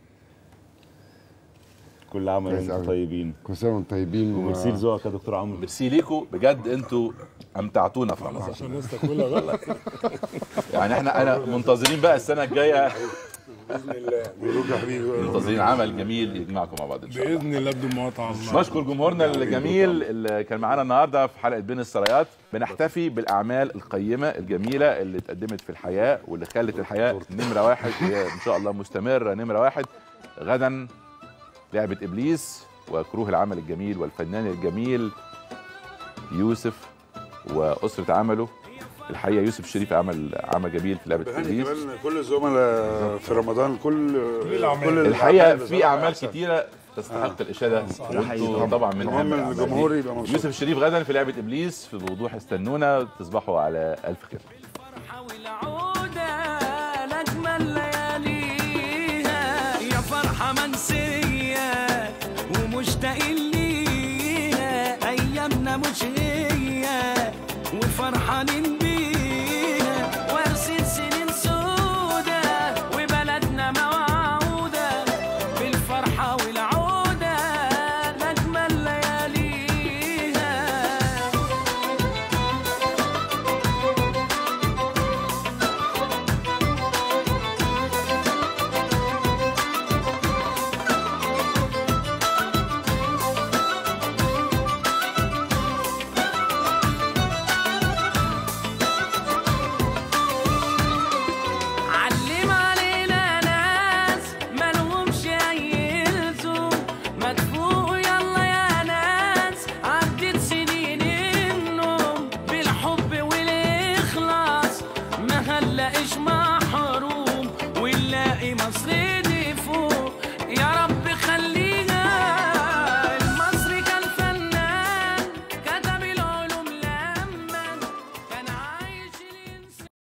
كل عام كويس وانتم أوي. طيبين كل سنه وانتم طيبين و- وميرسي لذوقك يا دكتور عمرو ميرسي ليكوا بجد انتوا امتعتونا في رمضان عشان الناس تاكلها بقى يعني احنا انا منتظرين بقى السنه الجايه باذن الله مبروك يا حبيبي منتظرين عمل جميل يجمعكم مع بعض ان شاء الله باذن الله بدون مقاطعه الله بشكر جمهورنا الجميل اللي كان معانا النهارده في حلقه بين السرايات بنحتفي بالاعمال القيمه الجميله اللي اتقدمت في الحياه واللي خلت الحياه نمره واحد هي ان شاء الله مستمره نمره واحد غدا لعبه ابليس وكروه العمل الجميل والفنان الجميل يوسف واسره عمله الحقيقه يوسف شريف عمل عمل جميل في لعبه بهني ابليس كمان كل الزملاء في رمضان كل كل الحقيقه الأعمال في اعمال بصراحة. كتيره تستحق الاشاده وانتوا طبعاً. طبعا من المهم أهم الأعمال الجمهور دي. يبقى مبسوط. يوسف الشريف غدا في لعبه ابليس في بوضوح استنونا تصبحوا على الف خير أجمل لياليها يا فرحة منسية ومشتاقين ليها أيامنا مش هي وفرحانين